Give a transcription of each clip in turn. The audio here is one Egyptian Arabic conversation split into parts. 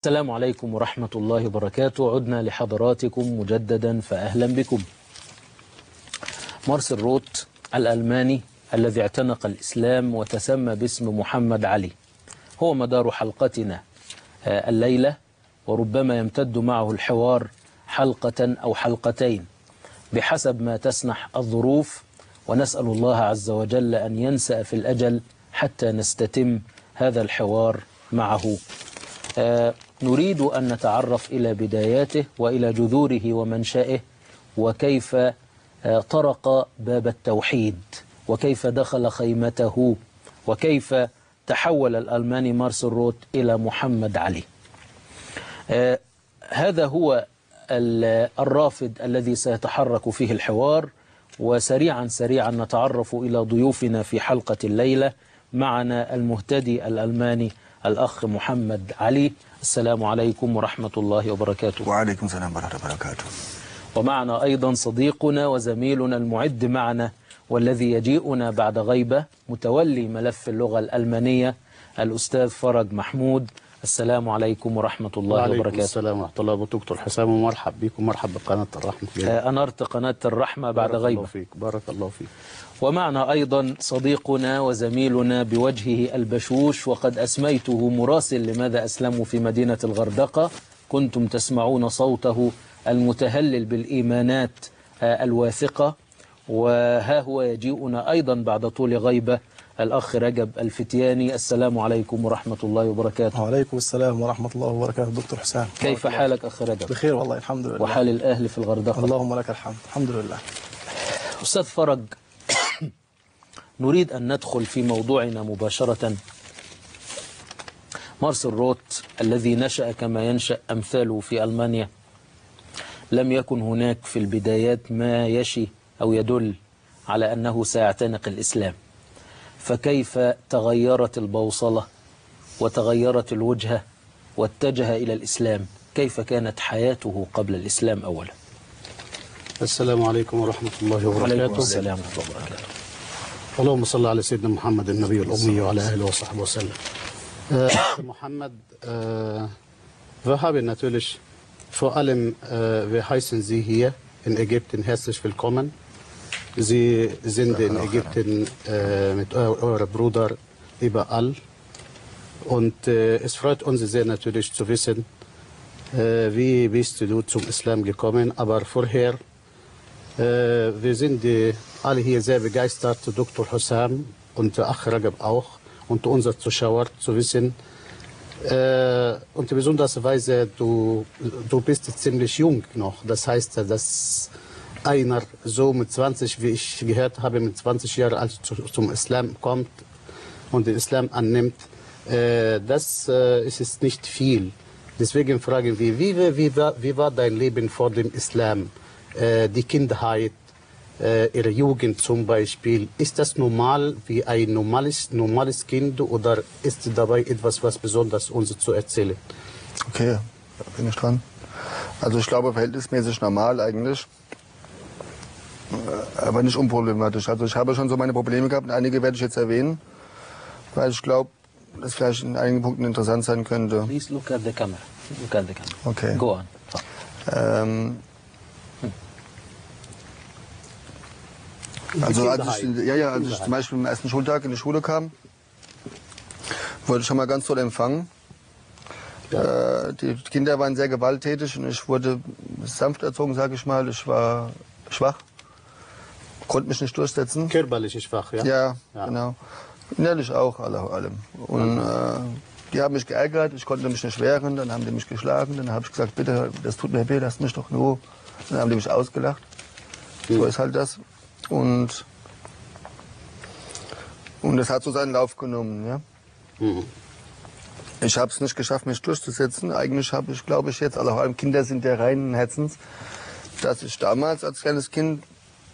السلام عليكم ورحمة الله وبركاته عدنا لحضراتكم مجددا فأهلا بكم مارسيل روت الألماني الذي اعتنق الإسلام وتسمى باسم محمد علي هو مدار حلقتنا الليلة وربما يمتد معه الحوار حلقة أو حلقتين بحسب ما تسنح الظروف ونسأل الله عز وجل أن ينسأ في الأجل حتى نستتم هذا الحوار معه آه نريد أن نتعرف إلى بداياته وإلى جذوره ومنشأه وكيف آه طرق باب التوحيد وكيف دخل خيمته وكيف تحول الألماني مارسيل روت إلى محمد علي آه هذا هو الرافد الذي سيتحرك فيه الحوار وسريعا سريعا نتعرف إلى ضيوفنا في حلقة الليلة معنا المهتدي الألماني الأخ محمد علي السلام عليكم ورحمة الله وبركاته وعليكم السلام ورحمة الله وبركاته ومعنا أيضا صديقنا وزميلنا المعد معنا والذي يجيئنا بعد غيبة متولي ملف اللغة الألمانية الأستاذ فرج محمود السلام عليكم ورحمة الله وعليكم وبركاته السلام ورحمة الله وبركاته دكتور حسام ومرحب بكم مرحب بقناة الرحمة آه، أنرت قناة الرحمة بعد بارك الله غيبة فيك بارك الله فيك ومعنا أيضا صديقنا وزميلنا بوجهه البشوش وقد أسميته مراسل لماذا أسلموا في مدينة الغردقة كنتم تسمعون صوته المتهلل بالإيمانات آه، الواثقة وها هو يجيئنا أيضا بعد طول غيبة الأخ رجب الفتياني السلام عليكم ورحمة الله وبركاته وعليكم السلام ورحمة الله وبركاته دكتور حسام كيف بارك الله حالك أخ رجب بخير والله الحمد لله وحال الأهل في الغردقة اللهم لك الحمد الحمد لله أستاذ فرج نريد أن ندخل في موضوعنا مباشرة مارسيل روت الذي نشأ كما ينشأ أمثاله في ألمانيا لم يكن هناك في البدايات ما يشي أو يدل على أنه سيعتنق الإسلام فكيف تغيرت البوصلة وتغيرت الوجهة واتجه إلى الإسلام كيف كانت حياته قبل الإسلام أولا السلام عليكم ورحمة الله وبركاته السلام ورحمة الله وبركاته اللهم صل على سيدنا محمد النبي الأمي وعلى آله وصحبه وسلم äh, Mohammed, äh, wir haben natürlich vor allem, äh, wir heißen Sie hier in Ägypten herzlich willkommen. Sie sind in Ägypten äh, mit eu eurem Bruder überall. Und äh, es freut uns sehr natürlich zu wissen, äh, wie bist du zum Islam gekommen. Aber vorher, äh, wir sind äh, alle hier sehr begeistert, Dr. Hussam und Ach Ragab auch und unsere Zuschauer zu wissen. Äh, und besondersweise, du, du bist ziemlich jung noch. Das heißt, dass einer so mit 20, wie ich gehört habe, mit 20 Jahren alt zu, zum Islam kommt und den Islam annimmt, äh, das äh, ist es nicht viel. Deswegen fragen wir, wie, wie, wie, war, wie war dein Leben vor dem Islam? Äh, die Kindheit, äh, ihre Jugend zum Beispiel. Ist das normal wie ein normales, normales Kind oder ist dabei etwas, was besonders uns zu erzählen? Okay, da bin ich dran. Also ich glaube verhältnismäßig normal eigentlich, Äh, aber nicht unproblematisch. Also ich habe schon so meine Probleme gehabt und einige werde ich jetzt erwähnen, weil ich glaube, das vielleicht in einigen Punkten interessant sein könnte. Please look at the camera. Look at the camera. Okay. Go on. Ähm, also als ich, ja, ja, als ich zum Beispiel am ersten Schultag in die Schule kam, wurde ich schon mal ganz toll empfangen. Äh, die Kinder waren sehr gewalttätig und ich wurde sanft erzogen, sage ich mal. Ich war schwach, konnte mich nicht durchsetzen. Körperlich schwach, ja? Ja, Ja. genau. Innerlich auch, alle allem. Und äh, die haben mich geärgert, ich konnte mich nicht wehren, dann haben die mich geschlagen, dann habe ich gesagt, bitte, das tut mir weh, lasst mich doch nur. Dann haben die mich ausgelacht. So ist halt das. Und, und das hat so seinen Lauf genommen. Ja. Mhm. Ich habe es nicht geschafft, mich durchzusetzen. Eigentlich habe ich, glaube ich, jetzt, alle allem Kinder sind der reinen Herzens, dass ich damals als kleines Kind,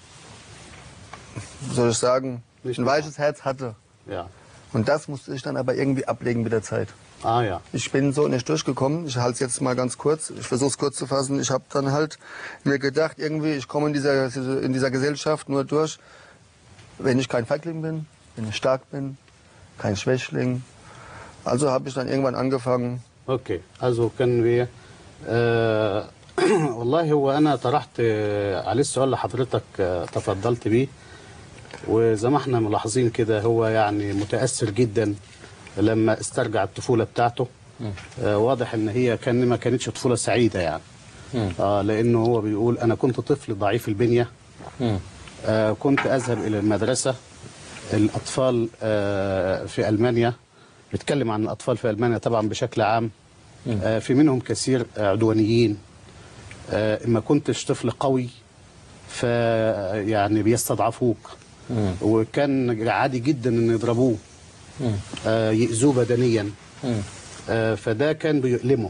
wie soll ich sagen, Nicht ein mehr. weiches Herz hatte. Ja. Und das musste ich dann aber irgendwie ablegen mit der Zeit. Ah ja. Ich bin so nicht durchgekommen. Ich halte es jetzt mal ganz kurz. Ich versuche es kurz zu fassen. Ich habe dann halt mir gedacht, irgendwie, ich komme in dieser, in dieser Gesellschaft nur durch, wenn ich kein Feigling bin, wenn ich stark bin, kein Schwächling. Also habe ich dann irgendwann angefangen, اوكي also können wir آه والله هو انا طرحت آه، عليه السؤال اللي حضرتك آه، تفضلت بيه وزي ما احنا ملاحظين كده هو يعني متاثر جدا لما استرجع الطفوله بتاعته آه واضح ان هي كان ما كانتش طفوله سعيده يعني مم. آه لانه هو بيقول انا كنت طفل ضعيف البنيه مم. آه، كنت أذهب إلى المدرسة الأطفال آه، في ألمانيا بتكلم عن الأطفال في ألمانيا طبعا بشكل عام آه، في منهم كثير عدوانيين آه، ما كنتش طفل قوي ف يعني بيستضعفوك مم. وكان عادي جدا ان يضربوه مم. آه، يأذوه بدنيا مم. آه، فده كان بيؤلمه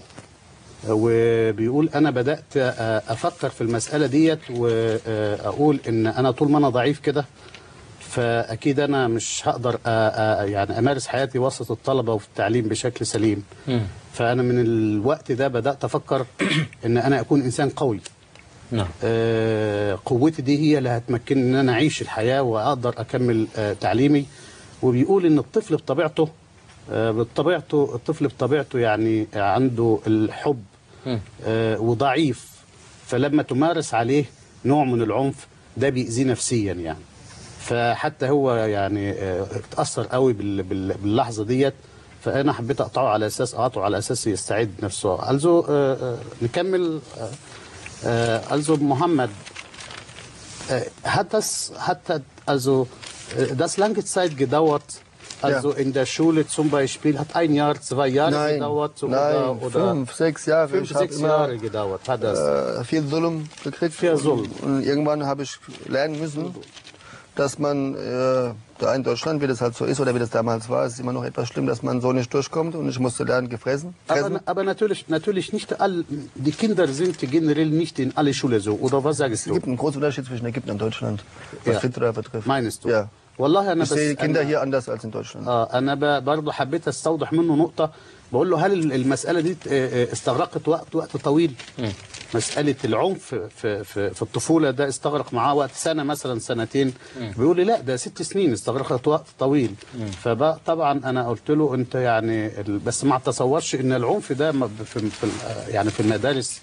وبيقول انا بدات آه، افكر في المساله ديت واقول ان انا طول ما انا ضعيف كده فاكيد انا مش هقدر آه، آه، يعني امارس حياتي وسط الطلبه وفي التعليم بشكل سليم مم. فانا من الوقت ده بدات افكر ان انا اكون انسان قوي نعم آه، قوتي دي هي اللي هتمكنني ان انا اعيش الحياه واقدر اكمل آه، تعليمي وبيقول ان الطفل بطبيعته آه، بطبيعته الطفل بطبيعته يعني عنده الحب مم. آه، وضعيف فلما تمارس عليه نوع من العنف ده بيأذيه نفسيا يعني فحتى هو يعني آه، اتأثر قوي بال- بال- باللحظة ديت فأنا حبيت أقطعه على أساس أقطعه على أساس يستعد نفسه also آه، آه، نكمل آه، äh, also Mohammed äh, hat das hat das- also äh, das lange Zeit gedauert also in der Schule zum Beispiel hat ein Jahr zwei Jahre Nein, gedauert so nein, oder, oder fünf, sechs Jahre. fünf ich habe sechs immer Jahre gedauert hat das äh, viel Zulum gekriegt. Viel Zulum. Und irgendwann habe ich lernen müssen, dass man äh, da in Deutschland, wie das halt so ist oder wie das damals war, es ist immer noch etwas schlimm, dass man so nicht durchkommt. Und ich musste lernen, gefressen. fressen. aber, aber natürlich natürlich nicht all die Kinder sind generell nicht in alle Schule so oder was sagst Es du gibt einen großen Unterschied zwischen Ägypten und Deutschland, was Ja. Fitra betrifft. meinst du Ja. والله انا Ich بس sehe Kinder أنا- hier anders als in Deutschland. اه انا ب- برضه حبيت استوضح منه نقطه بقول له هل ال- المساله دي آه، آه، استغرقت وقت وقت طويل مساله العنف في في في الطفوله ده استغرق معاه وقت سنه مثلا سنتين بيقول لي لا ده ست سنين استغرقت وقت طويل فطبعا انا قلت له انت يعني ال- بس ما تصورش ان العنف ده م- في في ال- يعني في المدارس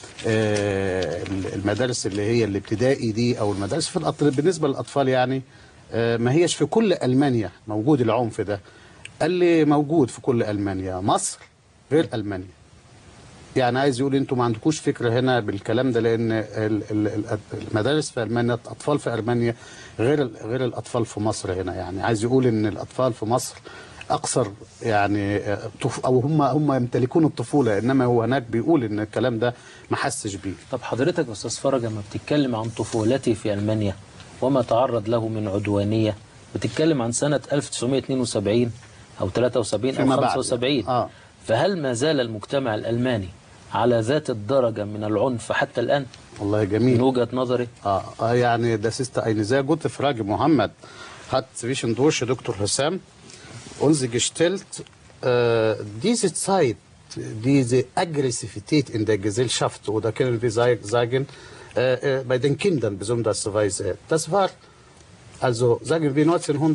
آه، المدارس اللي هي الابتدائي دي او المدارس في الأطفال بالنسبه للاطفال يعني آه، ما هيش في كل المانيا موجود العنف ده قال لي موجود في كل المانيا مصر غير المانيا يعني عايز يقول انتوا ما عندكوش فكره هنا بالكلام ده لان ال- ال- ال- المدارس في المانيا الاطفال في المانيا غير ال- غير الاطفال في مصر هنا يعني عايز يقول ان الاطفال في مصر اكثر يعني آه، طف- او هم هم يمتلكون الطفوله انما هو هناك بيقول ان الكلام ده ما حسش بيه طب حضرتك يا استاذ فرج لما بتتكلم عن طفولتي في المانيا وما تعرض له من عدوانيه بتتكلم عن سنه 1972 او 73 فيما او بعد 75 آه. فهل ما زال المجتمع الالماني على ذات الدرجه من العنف حتى الان والله من جميل وجهه نظري Ah, ah, ja, nee, das ist eine sehr gute Frage. Mohammed hat zwischendurch Dr. Hussam uns gestellt, äh, diese Zeit, diese Aggressivität in der Gesellschaft, oder können wir sa- sagen, äh, äh, bei den Kindern besonders Weise, das war, also sagen wir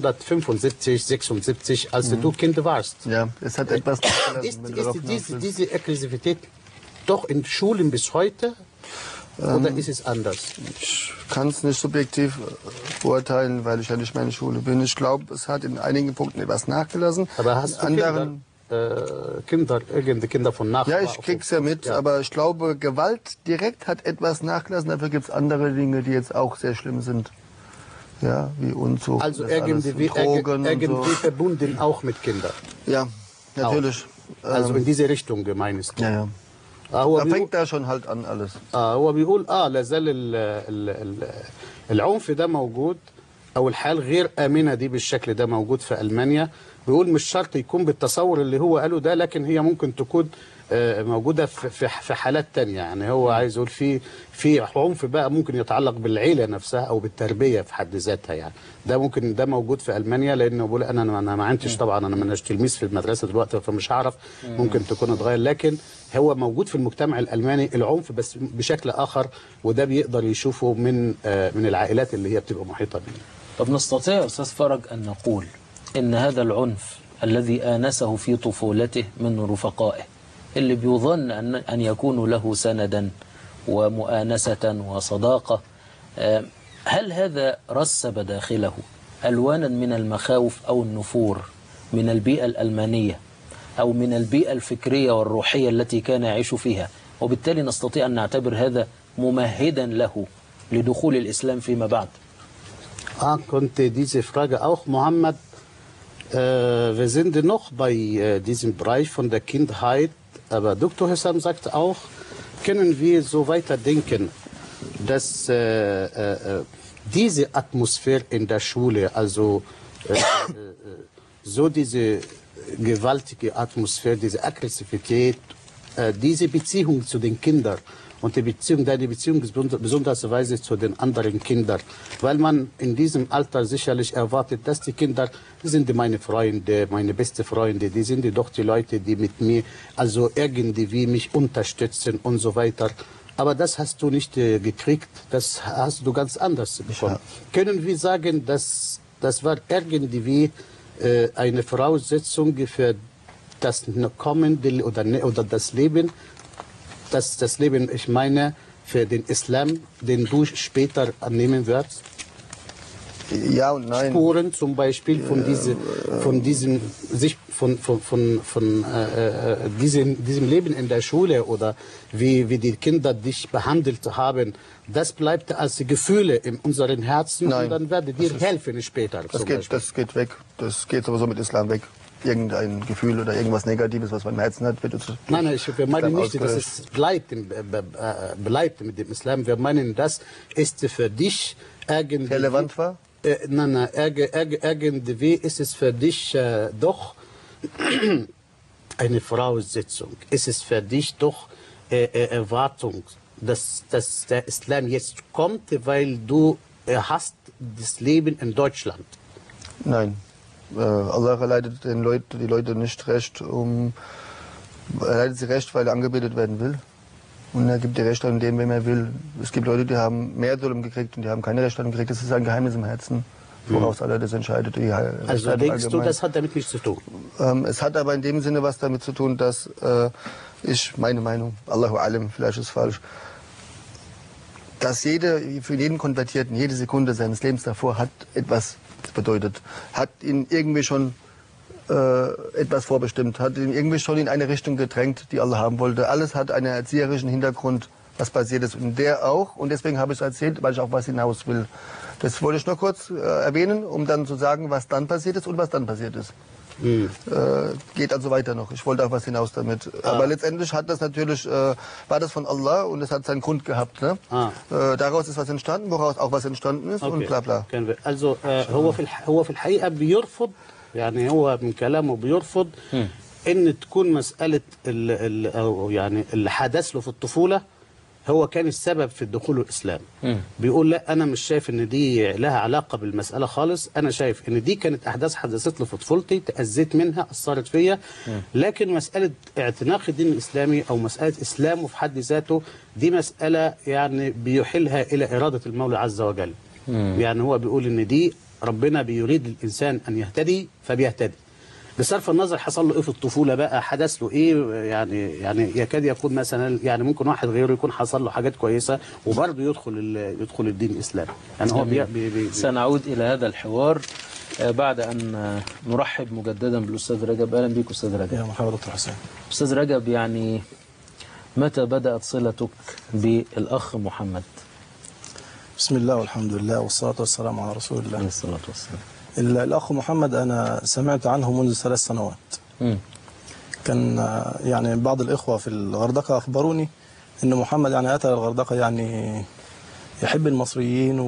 1975, 76, als du Kind warst. Ja, es hat etwas nachgelassen, Ist, wenn du darauf ist hinaus diese, willst. diese Aggressivität doch in Schulen bis heute? Oder ist es anders? Ich kann es nicht subjektiv äh, beurteilen, weil ich ja nicht mehr in der Schule bin. Ich glaube, es hat in einigen Punkten etwas nachgelassen. Aber hast du in anderen, Kinder, äh, Kinder, irgendeine Kinder von Nachbarn? Ja, ich krieg's ja mit, aber ich glaube, Gewalt direkt hat etwas nachgelassen. Dafür gibt's andere Dinge, die jetzt auch sehr schlimm sind. Ja, wie Unzucht, Also das alles, irgendwie, Drogen irgendwie und so. verbunden auch mit Kindern. Ja, natürlich. Also in diese Richtung meinst du? Ja, ja. آه هو Da بيقول, fängt da schon halt an alles. آه هو بيقول اه لا زال ال- ال- ال- العنف ده موجود او الحال غير امنه دي بالشكل ده موجود في المانيا بيقول مش شرط يكون بالتصور اللي هو قاله ده لكن هي ممكن تكون آه، موجوده في في في حالات تانية يعني هو عايز يقول في في عنف بقى ممكن يتعلق بالعيله نفسها او بالتربيه في حد ذاتها يعني ده ممكن ده موجود في المانيا لانه بقول انا انا ما عنديش طبعا انا ماناش تلميذ في المدرسه دلوقتي فمش هعرف ممكن تكون اتغير لكن هو موجود في المجتمع الالماني العنف بس بشكل اخر وده بيقدر يشوفه من آه، من العائلات اللي هي بتبقى محيطه بيه طب نستطيع يا أستاذ فرج أن نقول إن هذا العنف الذي آنسه في طفولته من رفقائه اللي بيظن أن, أن يكون له سندا ومؤانسة وصداقة آه، هل هذا رسب داخله ألوانا من المخاوف أو النفور من البيئة الألمانية أو من البيئة الفكرية والروحية التي كان يعيش فيها وبالتالي نستطيع أن نعتبر هذا ممهدا له لدخول الإسلام فيما بعد Ah, konnte diese Frage auch, Mohammed. Äh, wir sind noch bei äh, diesem Bereich von der Kindheit, aber Dr. Hessam sagt auch, können wir so weiterdenken, dass äh, äh, äh, diese Atmosphäre in der Schule, also äh, äh, so diese gewaltige Atmosphäre, diese Aggressivität, äh, diese Beziehung zu den Kindern und die Beziehung, deine Beziehung besonder- besondersweise zu den anderen Kindern, weil man in diesem Alter sicherlich erwartet, dass die Kinder, die sind meine Freunde, meine beste Freunde, die sind doch die Leute, die mit mir, also irgendwie mich unterstützen und so weiter. Aber das hast du nicht äh, gekriegt, das hast du ganz anders bekommen. Können wir sagen, dass das war irgendwie äh, eine Voraussetzung für das kommende oder, ne- oder das Leben, das, das Leben, ich meine, für den Islam, den du später annehmen wirst? Ja und nein. Spuren zum Beispiel von, diese, von diesem, sich von, von, von, von äh, äh, diesem, diesem Leben in der Schule oder wie, wie die Kinder dich behandelt haben, das bleibt als Gefühle in unseren Herzen Nein. und dann werden dir helfen später. Das zum geht, Beispiel. das geht weg. Das geht sowieso mit Islam weg. Irgendein Gefühl oder irgendwas Negatives, was man im Herzen hat, wird jetzt Nein, nein, ich, wir meinen Islam nicht, dass ausgelöscht. es bleibt, im- äh, be- äh, bleibt mit dem Islam. Wir meinen, das ist für dich irgendwie... Relevant war? Äh, nein, nein, irg- irg- irgendwie ist es für dich äh, doch eine Voraussetzung. Ist es für dich doch äh, äh, Erwartung, dass, dass der Islam jetzt kommt, weil du äh, hast das Leben in Deutschland. Nein. Äh, Allah leitet den Leute, die Leute nicht recht, um er leitet sie recht, weil er angebetet werden will. Und er gibt die Rechte an dem, wem er will. Es gibt Leute, die haben mehr Dulem gekriegt und die haben keine Rechte gekriegt. Das ist ein Geheimnis im Herzen, woraus Allah das entscheidet. Die Also Rechtsleitung denkst du, allgemein. das hat damit nichts zu tun? Ähm, es hat aber in dem Sinne was damit zu tun, dass äh, ich, meine Meinung, Allahu Alim, vielleicht ist es falsch, dass jede, für jeden Konvertierten, jede Sekunde seines Lebens davor hat etwas bedeutet, hat ihn irgendwie schon äh, etwas vorbestimmt, hat ihn irgendwie schon in eine Richtung gedrängt, die Allah haben wollte. Alles hat einen erzieherischen Hintergrund, was passiert ist. Und der auch. Und deswegen habe ich es erzählt, weil ich auch was hinaus will. Das wollte ich nur kurz äh, erwähnen, um dann zu sagen, was dann passiert ist und was dann passiert ist. Äh, geht also weiter noch. Ich wollte auch was hinaus damit. Aber letztendlich hat das natürlich, äh, war das von Allah und es hat seinen Grund gehabt. Ne? Ah. Äh, daraus ist was entstanden, woraus auch was entstanden ist und bla bla. كان بي- also آه، هو في الح... هو في الحقيقه بيرفض يعني هو من كلامه بيرفض ان تكون مساله ال... ال... او يعني اللي حدث له في الطفوله هو كان السبب في دخوله الاسلام بيقول لا انا مش شايف ان دي لها علاقه بالمساله خالص انا شايف ان دي كانت احداث حدثت له في طفولتي تاذيت منها اثرت فيا لكن مساله اعتناق الدين الاسلامي او مساله اسلامه في حد ذاته دي مساله يعني بيحيلها الى اراده المولى عز وجل يعني هو بيقول ان دي ربنا بيريد الانسان ان يهتدي فبيهتدي بصرف النظر حصل له ايه في الطفوله بقى حدث له ايه يعني يعني يكاد يكون مثلا يعني ممكن واحد غيره يكون حصل له حاجات كويسه وبرضه يدخل ال- يدخل الدين الاسلامي يعني هو بي بي بي سنعود إلى هذا الحوار آه، بعد أن آه، نرحب مجددا بالأستاذ رجب أهلا بك أستاذ رجب يا مرحبا دكتور حسين أستاذ رجب يعني متى بدأت صلتك بالأخ محمد بسم الله والحمد لله والصلاة والسلام على رسول عليه الله الصلاة والسلام ال- الأخ محمد أنا سمعت عنه منذ ثلاث سنوات مم. كان آه، يعني بعض الإخوة في الغردقة أخبروني أن محمد يعني أتى الغردقة يعني يحب المصريين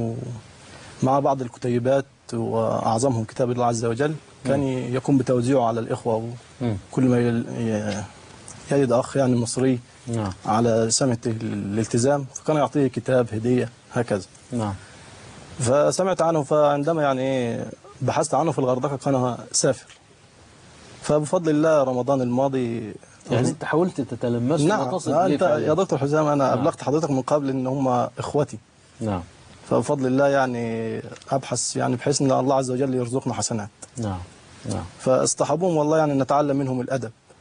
ومع بعض الكتيبات وأعظمهم كتاب الله عز وجل كان يقوم بتوزيعه على الإخوة مم. وكل ما يل- ي- يجد أخ يعني مصري نعم على سمة الالتزام فكان يعطيه كتاب هدية هكذا نعم فسمعت عنه فعندما يعني إيه بحثت عنه في الغردقة كان سافر فبفضل الله رمضان الماضي يعني أنت حاولت تتلمسه نعم وتصل آه، إليه انت فعلاً. يا دكتور حسام انا نعم. ابلغت حضرتك من قبل ان هم اخوتي نعم فبفضل الله يعني ابحث يعني بحيث ان الله عز وجل يرزقنا حسنات نعم نعم فاصطحبوهم والله يعني نتعلم منهم الادب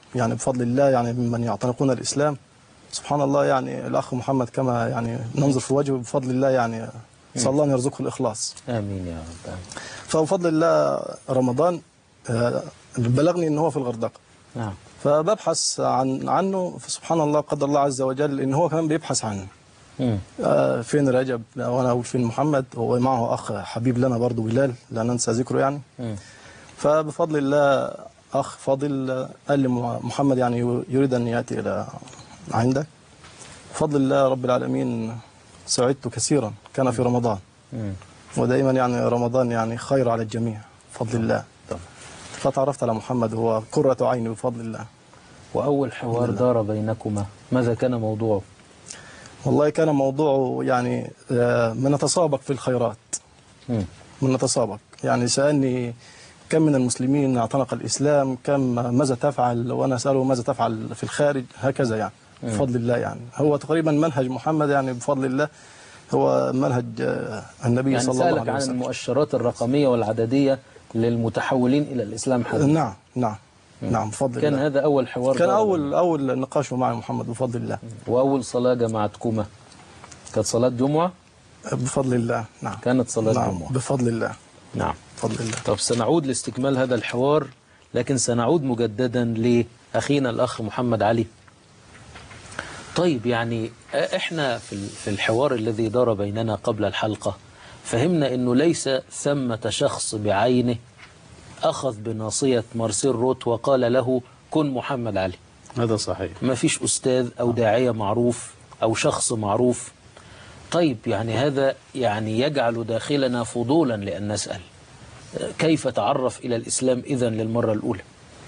يعني بفضل الله يعني ممن يعتنقون الإسلام سبحان الله يعني الأخ محمد كما يعني ننظر في وجهه بفضل الله يعني صلى الله أن يرزقه الإخلاص آمين يا رب آمين. فبفضل الله رمضان آه، بلغني ان هو في الغردقه نعم فببحث عن عنه فسبحان الله قدر الله عز وجل ان هو كمان بيبحث عنه مم. آه، فين رجب وانا اقول فين محمد ومعه اخ حبيب لنا برضه بلال لا ننسى ذكره يعني مم. فبفضل الله اخ فاضل آه، قال لي محمد يعني يريد ان ياتي الى عندك بفضل الله رب العالمين سعدت كثيرا كان في رمضان مم. ودائما يعني رمضان يعني خير على الجميع بفضل الله طبعا. فتعرفت على محمد هو قرة عيني بفضل الله وأول حوار دار بينكما ماذا كان موضوعه والله كان موضوعه يعني آه، من نتسابق في الخيرات مم. من نتسابق يعني سألني كم من المسلمين اعتنق الإسلام كم ماذا تفعل وأنا أسأله ماذا تفعل في الخارج هكذا يعني بفضل الله يعني هو تقريبا منهج محمد يعني بفضل الله هو منهج آه، النبي يعني صلى الله سألك عليه عن وسلم المؤشرات الرقمية والعددية للمتحولين إلى الإسلام حديثا نعم نعم نعم بفضل كان الله هذا أول حوار كان دار أول أول نقاش مع محمد بفضل الله وأول صلاة جمعتكما كانت صلاة جمعة بفضل الله نعم كانت صلاة نعم جمعة بفضل الله نعم بفضل الله طب سنعود لاستكمال هذا الحوار لكن سنعود مجددا لأخينا الأخ محمد علي طيب يعني احنا في ال- في الحوار الذي دار بيننا قبل الحلقة فهمنا انه ليس ثمة شخص بعينه اخذ بناصية مارسيل روت وقال له كن محمد علي هذا صحيح ما فيش أستاذ أو داعية معروف أو شخص معروف طيب يعني هذا يعني يجعل داخلنا فضولا لأن نسأل كيف تعرف إلى الإسلام إذن للمرة الأولى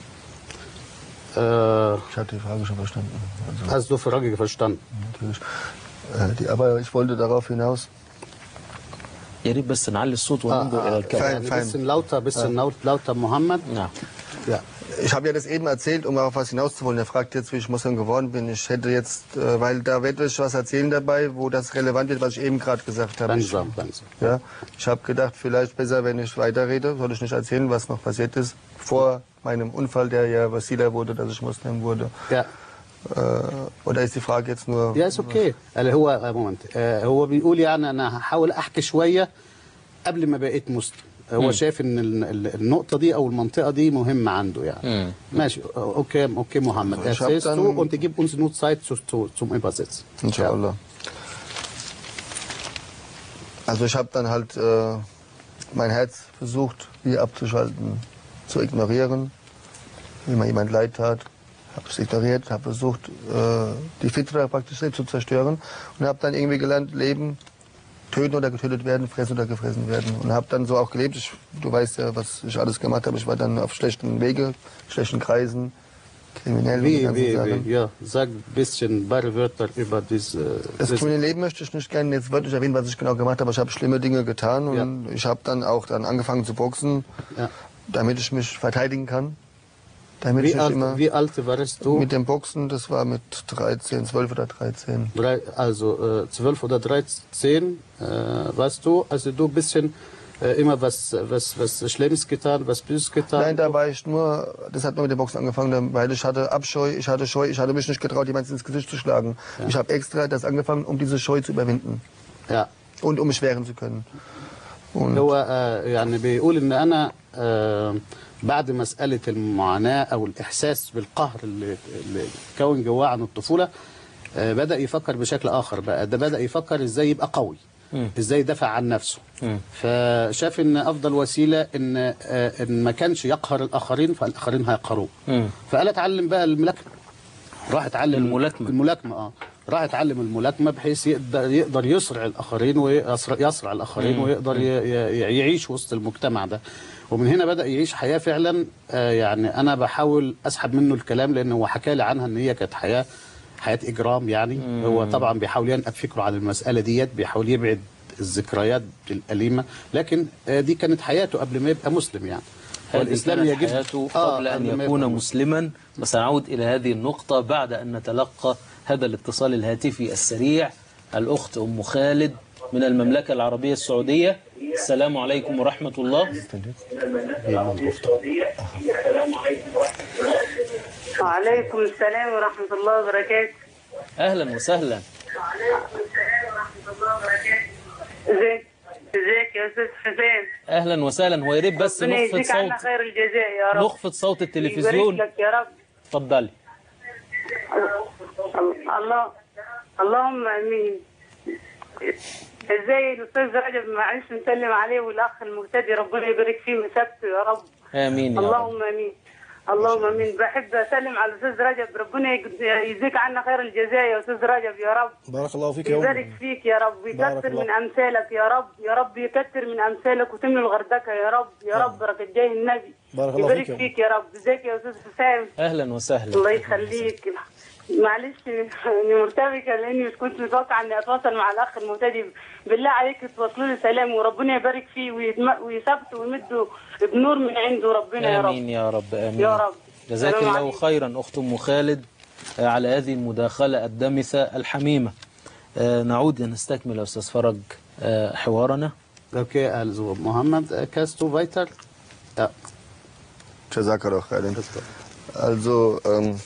Äh, Ich hatte die Frage schon verstanden. Also, hast du Frage verstanden? natürlich. Äh, die, aber ich wollte darauf hinaus, يا ريت بس نعلي الصوت وننظر إلى الكلام fein, يعني fein. bisschen lauter, bisschen laut- lauter Mohammed. نعم Ja. Ich habe ja das eben erzählt, um auf was hinauszuholen. Er fragt jetzt, wie ich Muslim geworden bin. Ich hätte jetzt, äh, weil da werde ich was erzählen dabei, wo das relevant wird, was ich eben gerade gesagt habe. Ich, Langsam, langsam. ja, ich habe gedacht, vielleicht besser, wenn ich weiterrede. Soll ich nicht erzählen, was noch passiert ist vor meinem Unfall, der ja Wasila wurde, dass ich Muslim wurde. Ja. Äh, oder ist die Frage jetzt nur... يا اوكي اللي هو آه، مومنت آه، هو بيقول يعني انا هحاول احكي شويه قبل ما بقيت مسلم هو شايف ان ال- ال- النقطه دي او المنطقه دي مهمه عنده يعني ماشي آه، اوكي اوكي محمد Ich hab erzählst dann- du und gib uns nur Zeit zu, zu, zum Übersetzen Inshallah. Also ich habe dann halt äh, mein Herz versucht, wie abzuschalten, zu ignorieren. Wie mir jemand leid tat, habe es ignoriert, habe versucht, äh, die Fitra praktisch selbst zu zerstören und habe dann irgendwie gelernt, leben, töten oder getötet werden, fressen oder gefressen werden. Und habe dann so auch gelebt. Ich, du weißt ja, was ich alles gemacht habe. Ich war dann auf schlechten Wege, schlechten Kreisen, kriminell. und die wie, ganzen wie, Sachen. wie, ja, sag ein bisschen ein paar Wörter über diese Das kriminelle Leben möchte ich nicht gerne jetzt wörtlich erwähnen, was ich genau gemacht habe. aber Ich habe schlimme Dinge getan und ich habe dann auch dann angefangen zu boxen, Ja. damit ich mich verteidigen kann. Damit ich wie, nicht alt, immer wie alt warst du? mit dem Boxen, das war mit 13, 12 oder 13. Drei, also äh, 12 oder 13 äh, warst du, also du ein bisschen äh, immer was, was, was Schlimmes getan, was Böses getan. Nein, da war ich nur, das hat nur mit dem Boxen angefangen, weil ich hatte Abscheu, ich hatte Scheu, ich hatte mich nicht getraut, jemanden ins Gesicht zu schlagen. Ich habe extra das angefangen, um diese Scheu zu überwinden ja. und um mich wehren zu können. Und هو آه، يعني بيقول ان انا آه، بعد مسألة المعاناة او الاحساس بالقهر اللي, اللي كون جواه عن الطفولة آه، بدأ يفكر بشكل اخر بقى ده بدأ يفكر ازاي يبقى قوي ازاي يدافع عن نفسه فشاف ان افضل وسيلة ان آه، ان ما كانش يقهر الاخرين فالاخرين هيقهروه فقال اتعلم بقى الملاكمة راح اتعلم الملاكمة. الملاكمة اه راح اتعلم الملاكمة بحيث يقدر يقدر يسرع الاخرين ويسرع يسرع الاخرين ويقدر ي- ي- يعيش وسط المجتمع ده ومن هنا بدأ يعيش حياة فعلا آه، يعني انا بحاول اسحب منه الكلام لان هو حكى لي عنها ان هي كانت حياة حياة اجرام يعني هو طبعا بيحاول ينقب فكره عن المسألة ديت بيحاول يبعد الذكريات الأليمة لكن آه، دي كانت حياته قبل ما يبقى مسلم يعني هذه كانت حياته آه، قبل أن ما يكون يبقى مسلما وسنعود إلى هذه النقطة بعد أن نتلقى هذا الاتصال الهاتفي السريع الأخت أم خالد من المملكة العربية السعودية السلام عليكم ورحمة الله وعليكم السلام ورحمة الله وبركاته أهلا وسهلا ازيك ازيك يا أستاذ حسين أهلا وسهلا هو يا ريت بس ربنا نخفض يجزيك عنا صوت خير الجزاء يا رب نخفض صوت يبارك التلفزيون لك يا رب اتفضلي الله اللهم امين ازاي الاستاذ رجب معلش نسلم عليه والاخ المهتدي ربنا يبارك فيه ويثبته يا رب آمين يا رب اللهم امين اللهم امين بحب اسلم على الاستاذ رجب ربنا يج- يجزيك عنا خير الجزاء يا استاذ رجب يا رب بارك الله فيك يا يبارك أم فيك يا رب بارك ويكثر الله. من امثالك يا رب يا رب يكثر من امثالك وتملي الغردقه يا رب يا رب بركه جاه النبي بارك الله يبارك فيك يا فيك يا رب ازيك يا استاذ حسام أهلا وسهلا الله يخليك معلش اني مرتبكه لاني مش كنت متوقعه اني اتواصل مع الاخ المهتدي بالله عليك توصلوا لي سلام وربنا يبارك فيه ويدم- ويثبته ويمده بنور من عنده ربنا يا رب آمين يا رب آمين يا رب جزاك سلام الله عليكم. خيرا أخت أم خالد آه، على هذه المداخلة الدمثة الحميمة آه، نعود نستكمل يا أستاذ فرج آه، حوارنا Okay, also Mohammed, äh, kannst du weiter? Ja. Jazakallah khairan. Also, ähm,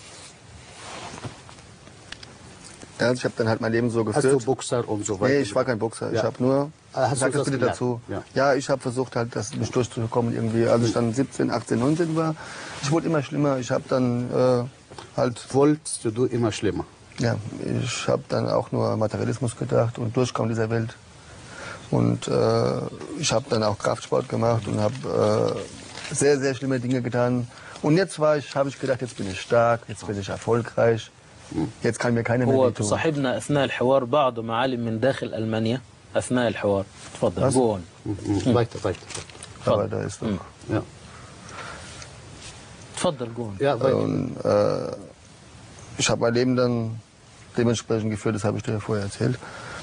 ja, ich habe dann halt mein Leben so Hast du geführt. Boxer und so weiter? Nee, ich war kein Boxer. Ja. Ich habe nur. Ah, hast sag du das das bitte gelernt? dazu. Ja. Ja, ich habe versucht halt, das mich durchzukommen irgendwie. Als ich dann 17, 18, 19 war, ich wurde immer schlimmer. Ich habe dann äh, halt, Wolltest du immer schlimmer? ja, ich habe dann auch nur Materialismus gedacht und Durchkommen dieser Welt. Und äh, ich habe dann auch Kraftsport gemacht und habe äh, sehr, sehr schlimme Dinge getan. Und jetzt war ich, habe ich gedacht, jetzt bin ich stark, jetzt bin ich erfolgreich. Jetzt kann mir keiner mehr هو wehtun. تصاحبنا أثناء الحوار بعض معالم من داخل ألمانيا أثناء الحوار تفضل بس. جون Mhm. Weiter, weiter. Aber da ist doch. Ja, تفضل جون ja weiter. Und äh, ich habe mein Leben dann dementsprechend geführt, das habe ich dir ja vorher erzählt.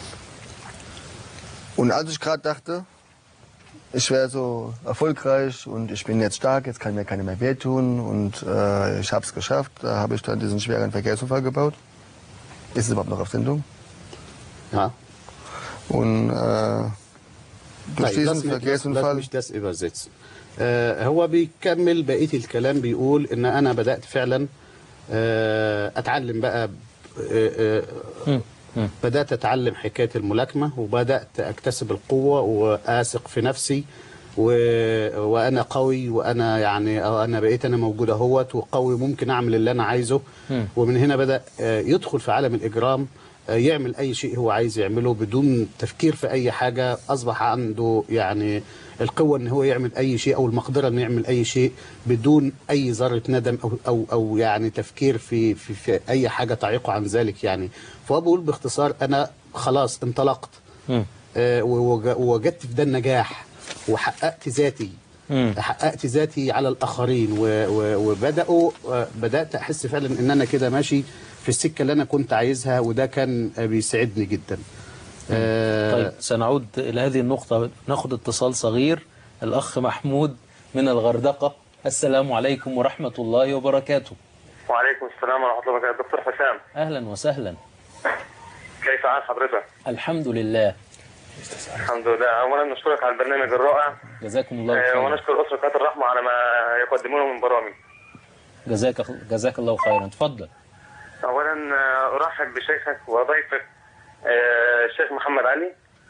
Und als ich gerade dachte, ich wäre so erfolgreich und ich bin jetzt stark, jetzt kann mir keiner mehr wehtun und äh, ich habe es geschafft, da habe ich dann diesen schweren Verkehrsunfall gebaut. Ist es überhaupt noch auf Sendung? Ja. Und äh, durch طيب diesen lass mich, lass, lass Verkehrsunfall mich das übersetzen آه هو بيكمل بقية الكلام بيقول ان انا بدأت فعلا آه اتعلم بقى آه آه بدأت اتعلم حكاية الملاكمة وبدأت اكتسب القوة واثق في نفسي و... وانا قوي وانا يعني أو انا بقيت انا موجود اهوت وقوي ممكن اعمل اللي انا عايزه ومن هنا بدأ آه، يدخل في عالم الاجرام آه، يعمل اي شيء هو عايز يعمله بدون تفكير في اي حاجه اصبح عنده يعني القوه ان هو يعمل اي شيء او المقدره انه يعمل اي شيء بدون اي ذره ندم او او او يعني تفكير في في, في اي حاجه تعيقه عن ذلك يعني فهو بيقول باختصار انا خلاص انطلقت آه، ووج- ووجدت في ده النجاح وحققت ذاتي حققت ذاتي على الاخرين و- و- وبداوا آه، بدات احس فعلا ان انا كده ماشي في السكه اللي انا كنت عايزها وده كان آه، بيسعدني جدا آه، طيب سنعود إلى هذه النقطة ناخد اتصال صغير الأخ محمود من الغردقة السلام عليكم ورحمة الله وبركاته وعليكم السلام ورحمة الله وبركاته دكتور حسام أهلا وسهلا كيف حال حضرتك؟ الحمد لله الحمد لله أولا نشكرك على البرنامج الرائع جزاكم الله آه، خيرا ونشكر أسرة قناة الرحمة على ما يقدمونه من برامج جزاك جزاك الله خيرا تفضل أولا آه، أرحب بشيخك وضيفك آه، الشيخ محمد علي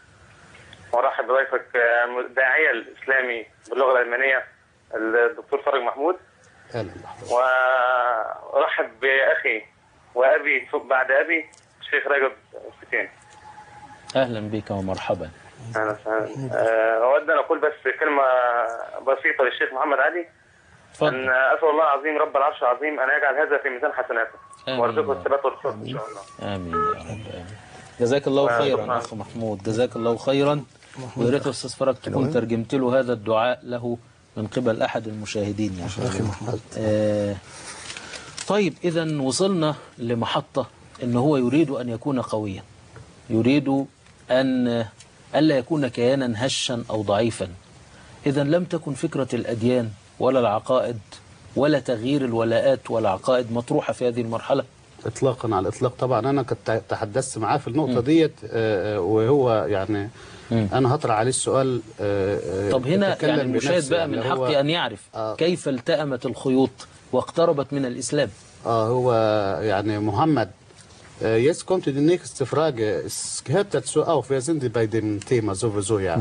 وأرحب بضيفك آه، الداعية الإسلامي باللغة الألمانية الدكتور فرج محمود اهلا بحضرتك وأرحب بأخي وأبي بعد أبي الشيخ رجب فتين أهلا بك ومرحبا اهلا وسهلا آه، اود ان اقول بس كلمه بسيطه للشيخ محمد علي ان تفضل اسال الله العظيم رب العرش العظيم ان يجعل هذا في ميزان حسناته آمين. وارزقه الثبات والصبر ان شاء الله آمين يا رب آمين جزاك الله خيرا شكراً. أخ محمود جزاك الله خيرا ويا ريت يا أستاذ فرج تكون ترجمت له هذا الدعاء له من قبل أحد المشاهدين يعني أخي محمود آه طيب إذا وصلنا لمحطة إن هو يريد أن يكون قويا يريد أن ألا يكون كيانا هشا أو ضعيفا إذا لم تكن فكرة الأديان ولا العقائد ولا تغيير الولاءات والعقائد مطروحة في هذه المرحلة اطلاقا على الاطلاق طبعا انا كنت تحدثت معاه في النقطه ديت آه، آه، وهو يعني انا هطرح عليه السؤال آه، آه، طب هنا يتكلم يعني المشاهد بنفسه، بقى يعني من هو- حقه أن يعرف آه. كيف التأمت الخيوط واقتربت من الإسلام Ah, هو يعني Mohammed, äh, jetzt kommt die nächste Frage. Es gehört dazu auch, wir sind bei dem Thema sowieso, ja.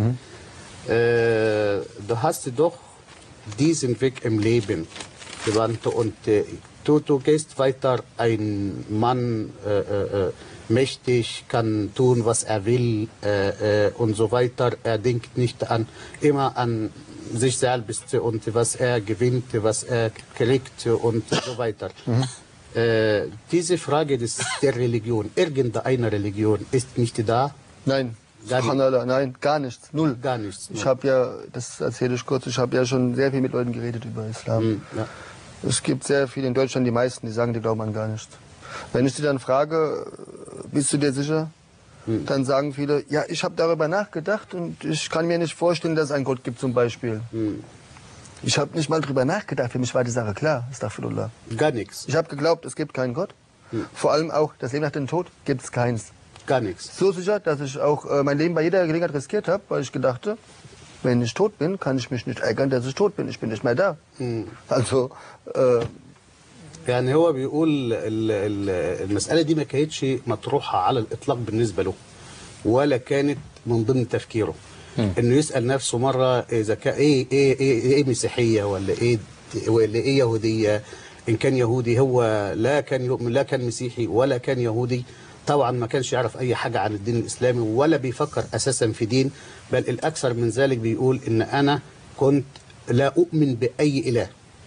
Äh, du hast doch diesen Weg im Leben gewandt und äh, du, du gehst weiter, ein Mann äh, äh, äh, mächtig, kann tun, was er will äh, äh, und so weiter. Er denkt nicht an, immer an sich selbst und was er gewinnt, was er kriegt und so weiter. Äh, diese Frage des, der Religion, irgendeiner Religion, ist nicht da. Nein, Gar nicht. Subhanallah, nein, gar nichts, null. Gar nichts, Ich null. habe ja, das erzähle ich kurz, ich habe ja schon sehr viel mit Leuten geredet über Islam. Hm, ja. Es gibt sehr viele in Deutschland, die meisten, die sagen, die glauben an gar nichts. Wenn ich die dann frage, äh, bist du dir sicher? Hm. Dann sagen viele, ja, ich habe darüber nachgedacht und ich kann mir nicht vorstellen, dass es einen Gott gibt zum Beispiel. Hm. Ich habe nicht mal drüber nachgedacht, für mich war die Sache klar, Astaghfirullah. Gar nichts. Ich habe geglaubt, es gibt keinen Gott. Hm. Vor allem auch, das Leben nach dem Tod gibt es keins. Gar nichts. So sicher, dass ich auch äh, mein Leben bei jeder Gelegenheit riskiert habe, weil ich gedachte, wenn ich tot bin, kann ich mich nicht ärgern, dass ich tot bin. Ich bin nicht mehr da. Also, äh, يعني هو بيقول ال- ال- المسألة دي ما كانتش مطروحة على الإطلاق بالنسبة له ولا كانت من ضمن تفكيره إنه يسأل نفسه مرة إذا كان إيه إيه إيه, إيه مسيحية ولا إيه ولا إيه يهودية إن كان يهودي هو لا كان يؤمن لا كان مسيحي ولا كان يهودي طبعا ما كانش يعرف أي حاجة عن الدين الإسلامي ولا بيفكر أساسا في دين بل الأكثر من ذلك بيقول إن أنا كنت لا أؤمن بأي إله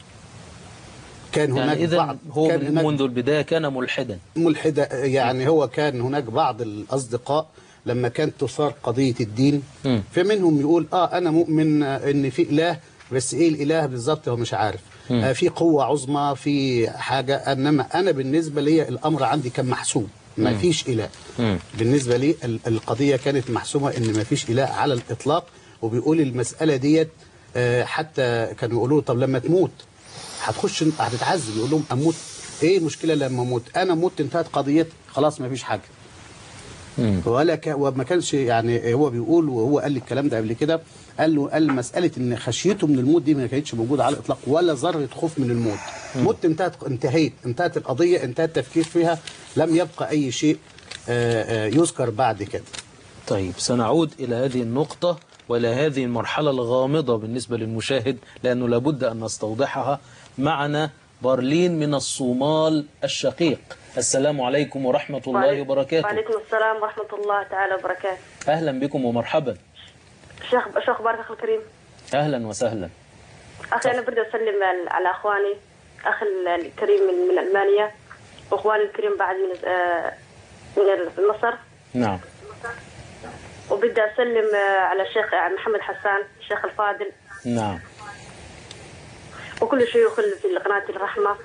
كان هناك يعني إذا بعض هو كان من هناك منذ البداية كان ملحدا ملحدة يعني هو كان هناك بعض الأصدقاء لما كانت تثار قضية الدين مم. فمنهم يقول آه أنا مؤمن آه، إن في إله بس إيه الإله بالظبط هو مش عارف آه في قوة عظمى في حاجة إنما أنا بالنسبة لي الأمر عندي كان محسوم ما فيش إله مم. بالنسبة لي ال- القضية كانت محسومة إن ما فيش إله على الإطلاق وبيقول المسألة ديت آه، حتى كانوا يقولوا طب لما تموت هتخش هتتعذب يقول لهم اموت ايه المشكله لما اموت انا مت انتهت قضيتي خلاص ما فيش حاجه مم. ولا ك... وما كانش يعني هو بيقول وهو قال لي الكلام ده قبل كده قال له قال مساله ان خشيته من الموت دي ما كانتش موجوده على الاطلاق ولا ذره خوف من الموت مت انتهت انتهيت انتهت القضيه انتهى التفكير فيها لم يبقى اي شيء آه، آه، يذكر بعد كده طيب سنعود إلى هذه النقطة وإلى هذه المرحلة الغامضة بالنسبة للمشاهد لأنه لابد أن نستوضحها معنا برلين من الصومال الشقيق السلام عليكم ورحمة الله وبركاته وعليكم السلام ورحمة الله تعالى وبركاته أهلا بكم ومرحبا شيخ شو أخبارك أخي الكريم أهلا وسهلا أخي أنا بدي أسلم على- على أخواني أخي الكريم من, من ألمانيا وأخواني الكريم بعد من آه، من مصر نعم وبدي أسلم آه، على الشيخ محمد حسان الشيخ الفاضل نعم وكل شيوخ اللي في قناة الرحمة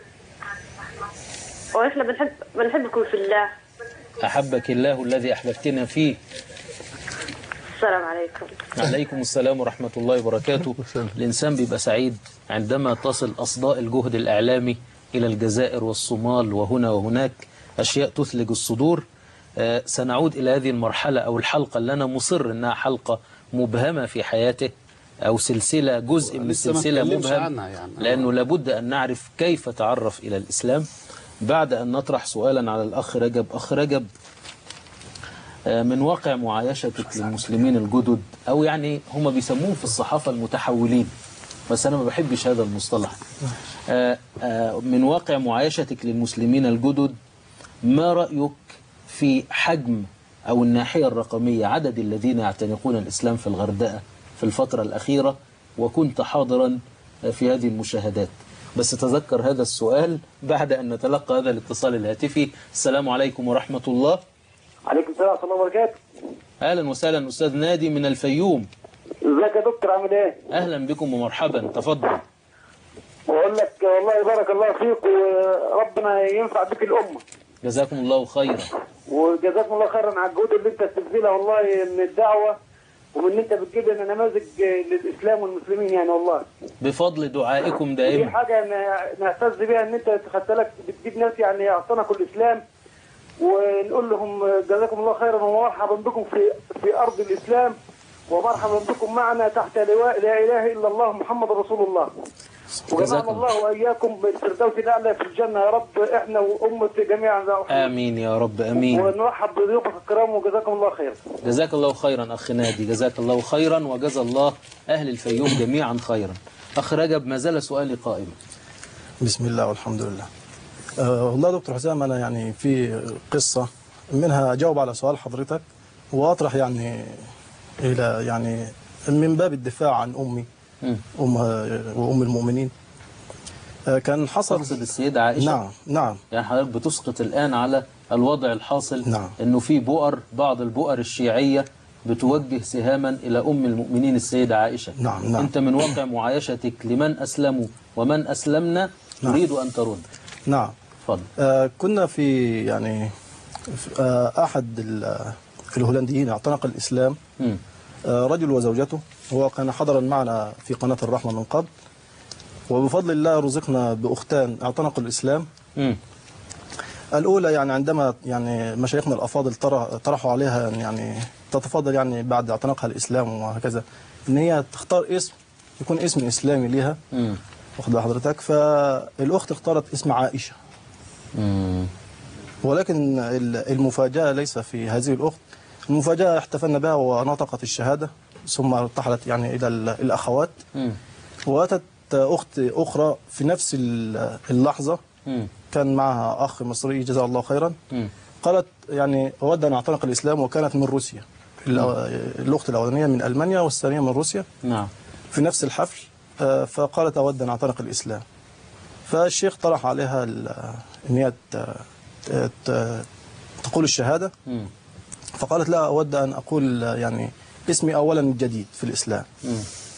وإحنا بنحب بنحبكم في الله أحبك الله الذي أحببتنا فيه السلام عليكم عليكم السلام ورحمة الله وبركاته الإنسان بيبقى سعيد عندما تصل أصداء الجهد الإعلامي إلى الجزائر والصومال وهنا وهناك أشياء تثلج الصدور آه، سنعود إلى هذه المرحلة أو الحلقة اللي أنا مصر أنها حلقة مبهمة في حياته أو سلسلة جزء من لسه ما السلسلة اتكلمش مبهم عنها يعني. لأنه لابد أن نعرف كيف تعرف إلى الإسلام بعد أن نطرح سؤالا على الأخ رجب أخ رجب آه، من واقع معايشتك للمسلمين الجدد أو يعني هم بيسموهم في الصحافة المتحولين بس أنا ما بحبش هذا المصطلح آه، آه، من واقع معايشتك للمسلمين الجدد ما رأيك في حجم أو الناحية الرقمية عدد الذين يعتنقون الإسلام في الغردقة في الفترة الأخيرة وكنت حاضرا في هذه المشاهدات بس تذكر هذا السؤال بعد أن نتلقى هذا الاتصال الهاتفي السلام عليكم ورحمة الله عليكم السلام ورحمة الله وبركاته أهلا وسهلا أستاذ نادي من الفيوم ازيك يا دكتور عامل ايه؟ أهلا بكم ومرحبا تفضل بقول لك والله بارك الله فيك وربنا ينفع بك الأمة جزاكم الله خيرا وجزاكم الله خيرا على الجهود اللي انت بتبذلها والله من الدعوة ومن ان انت بتجيب لنا نماذج للإسلام والمسلمين يعني والله بفضل دعائكم دي دائما حاجة ن- نعتز بيها ان انت خدت لك بتجيب ناس يعني اعتنقوا الإسلام ونقول لهم جزاكم الله خيرا ومرحبا بكم في في أرض الإسلام ومرحبا بكم معنا تحت لواء لا إله إلا الله محمد رسول الله جزاك وجمعنا الله واياكم بالفردوس الاعلى في الجنه يا رب احنا وامه جميعا يا أخي. آمين يا رب آمين ونرحب بضيوفك الكرام وجزاكم الله خير جزاك الله خيرا أخ نادي جزاك الله خيرا وجزا الله أهل الفيوم جميعا خيرا أخ رجب ما زال سؤالي قائما بسم الله والحمد لله أه والله يا دكتور حسام أنا يعني في قصة منها أجاوب على سؤال حضرتك وأطرح يعني إلى يعني من باب الدفاع عن أمي مم. أم وأم المؤمنين أه كان حصل تقصد السيدة عائشة نعم نعم يعني حضرتك بتسقط الآن على الوضع الحاصل نعم. أنه في بؤر بعض البؤر الشيعية بتوجه سهاما إلى أم المؤمنين السيدة عائشة نعم، نعم. أنت من واقع معايشتك لمن أسلموا ومن أسلمنا نعم. تريد أن ترد نعم تفضل آه كنا في يعني في آه أحد ال- الهولنديين اعتنق الإسلام مم. آه رجل وزوجته هو كان حضرا معنا في قناة الرحمة من قبل وبفضل الله رزقنا بأختان اعتنقوا الإسلام مم. الأولى يعني عندما يعني مشايخنا الأفاضل طرح- طرحوا عليها أن يعني تتفضل يعني بعد اعتناقها الإسلام وهكذا إن هي تختار اسم يكون اسم إسلامي ليها مم. واخد بال حضرتك فالأخت اختارت اسم عائشة مم. ولكن ال- المفاجأة ليس في هذه الأخت المفاجأة احتفلنا بها ونطقت الشهادة ثم ارتحلت يعني إلى ال- الأخوات مم. وأتت أخت أخرى في نفس ال- اللحظة مم. كان معها أخ مصري جزاه الله خيرا مم. قالت يعني أود أن أعتنق الإسلام وكانت من روسيا الأ- الأخت الأولانية من ألمانيا والثانية من روسيا نعم في نفس الحفل آه، فقالت أود أن أعتنق الإسلام فالشيخ طرح عليها ال- أن هي ت- ت- تقول الشهادة مم. فقالت لا أود أن أقول آه، يعني اسمي أولا الجديد في الإسلام مم.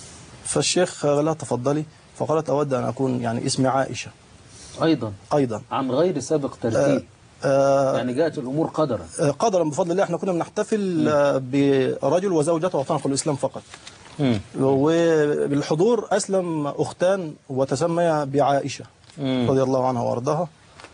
فالشيخ قال لها تفضلي فقالت أود أن أكون يعني اسمي عائشة أيضا أيضا عن غير سابق ترتيب آه، يعني جاءت الأمور قدرا آه، قدرا بفضل الله احنا كنا بنحتفل آه، برجل وزوجته واعتنقوا الإسلام فقط مم. وبالحضور أسلم أختان وتسميا بعائشة مم. رضي الله عنها وارضاها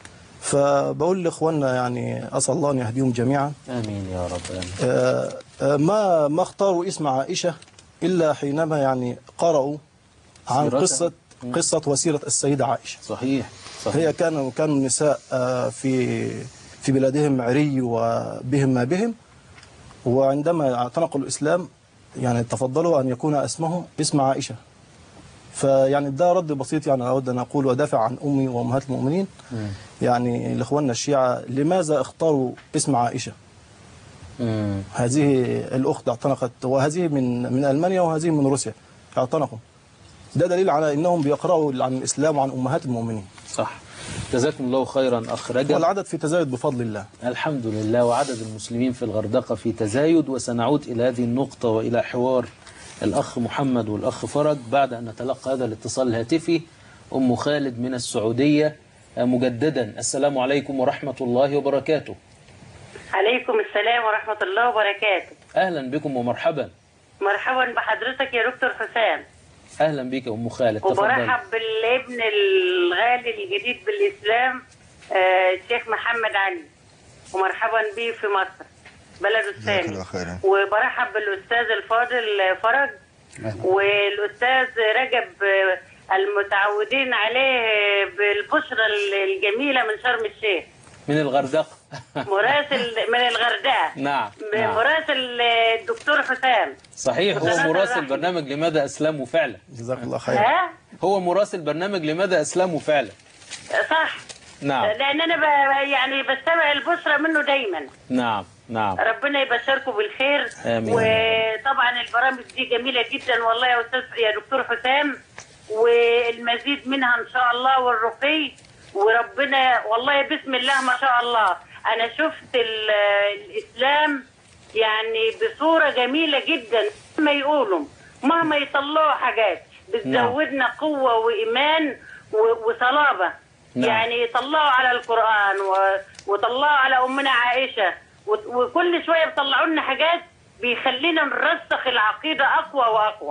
فبقول لاخواننا يعني اسال الله ان يهديهم جميعا آمين يا رب آمين آه، آه، ما ما اختاروا اسم عائشه الا حينما يعني قرأوا عن سيرتها. قصه قصه وسيره السيده عائشه صحيح صحيح هي كانوا كانوا النساء آه، في في بلادهم عري وبهم ما بهم وعندما اعتنقوا الاسلام يعني تفضلوا ان يكون اسمهم اسم عائشه فيعني ده رد بسيط يعني اود ان اقول وادافع عن امي وامهات المؤمنين يعني لاخواننا الشيعه لماذا اختاروا اسم عائشه؟ مم. هذه الاخت اعتنقت وهذه من من المانيا وهذه من روسيا اعتنقوا ده دليل على انهم بيقرأوا عن الاسلام وعن امهات المؤمنين صح جزاكم الله خيرا أخ رجب والعدد في تزايد بفضل الله الحمد لله وعدد المسلمين في الغردقة في تزايد وسنعود إلى هذه النقطة وإلى حوار الأخ محمد والأخ فرج بعد أن نتلقى هذا الاتصال الهاتفي أم خالد من السعودية مجددا السلام عليكم ورحمة الله وبركاته عليكم السلام ورحمة الله وبركاته أهلا بكم ومرحبا مرحبا بحضرتك يا دكتور حسام أهلا بك يا أم خالد تفضل وبرحب بالابن الغالي الجديد بالإسلام آه، الشيخ محمد علي ومرحبا به في مصر بلده جزاك الثاني الله خيرا وبرحب بالأستاذ الفاضل فرج والأستاذ رجب آه، المتعودين عليه آه، بالبشرة الجميلة من شرم الشيخ من الغردقة مراسل من الغردقة نعم نعم مراسل آه، الدكتور حسام صحيح هو وسنة مراسل الرحمة. برنامج لماذا أسلموا فعلا جزاك الله خير ها هو مراسل برنامج لماذا أسلموا فعلا صح نعم لان انا ب... يعني بستمع البشرى منه دايما نعم نعم ربنا يبشركم بالخير آمين. وطبعا البرامج دي جميله جدا والله يا استاذ يا دكتور حسام والمزيد منها ان شاء الله والرقي وربنا والله بسم الله ما شاء الله انا شفت ال- الاسلام يعني بصوره جميله جدا ما يقولوا مهما يطلعوا حاجات بتزودنا قوه وايمان و- وصلابه نعم. يعني يطلعوا على القرآن و... وطلعوا على أمنا عائشة و... وكل شوية بيطلعوا لنا حاجات بيخلينا نرسخ العقيدة أقوى وأقوى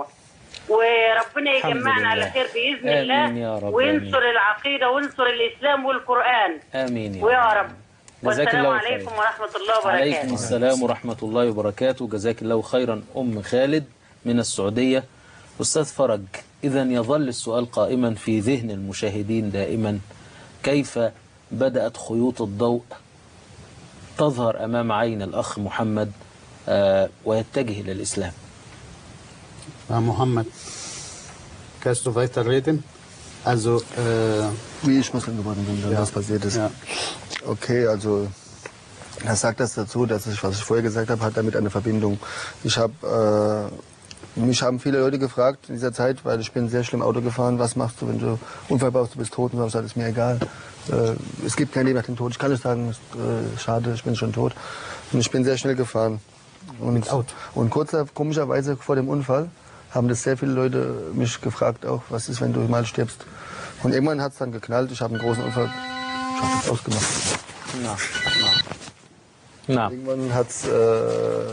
وربنا الحمد يجمعنا على لله. خير بإذن آمين الله يا رب، وينصر آمين. العقيدة وينصر الإسلام والقرآن آمين يا ويا رب رب جزاك والسلام الله خير. عليكم ورحمة الله عليكم وبركاته السلام ورحمة الله وبركاته جزاك الله خيرا أم خالد من السعودية أستاذ فرج إذا يظل السؤال قائما في ذهن المشاهدين دائما كيف بدأت خيوط الضوء تظهر أمام عين الأخ محمد آه، ويتجه إلى الإسلام Ja, Mohammed, kannst du weiterreden? Also, äh, Wie ich Muslim geworden bin, dann Ja. was passiert ist. ja. Okay, also das sagt das dazu, dass ich, was ich vorher gesagt habe, hat damit eine Verbindung. Ich habe, äh, mich haben viele Leute gefragt in dieser Zeit, weil ich bin sehr schlimm Auto gefahren, was machst du, wenn du Unfall baust, du bist tot? Und so habe ich gesagt, ist mir egal. Äh, es gibt kein Leben nach dem Tod. Ich kann nicht sagen, ist, äh, schade, ich bin schon tot. Und ich bin sehr schnell gefahren. Und, Auto. und kurz, komischerweise vor dem Unfall haben das sehr viele Leute mich gefragt auch, was ist, wenn du mal stirbst. Und irgendwann hat es dann geknallt, ich habe einen großen Unfall, ich habe das ausgemacht. نعم نعم Irgendwann hat es äh,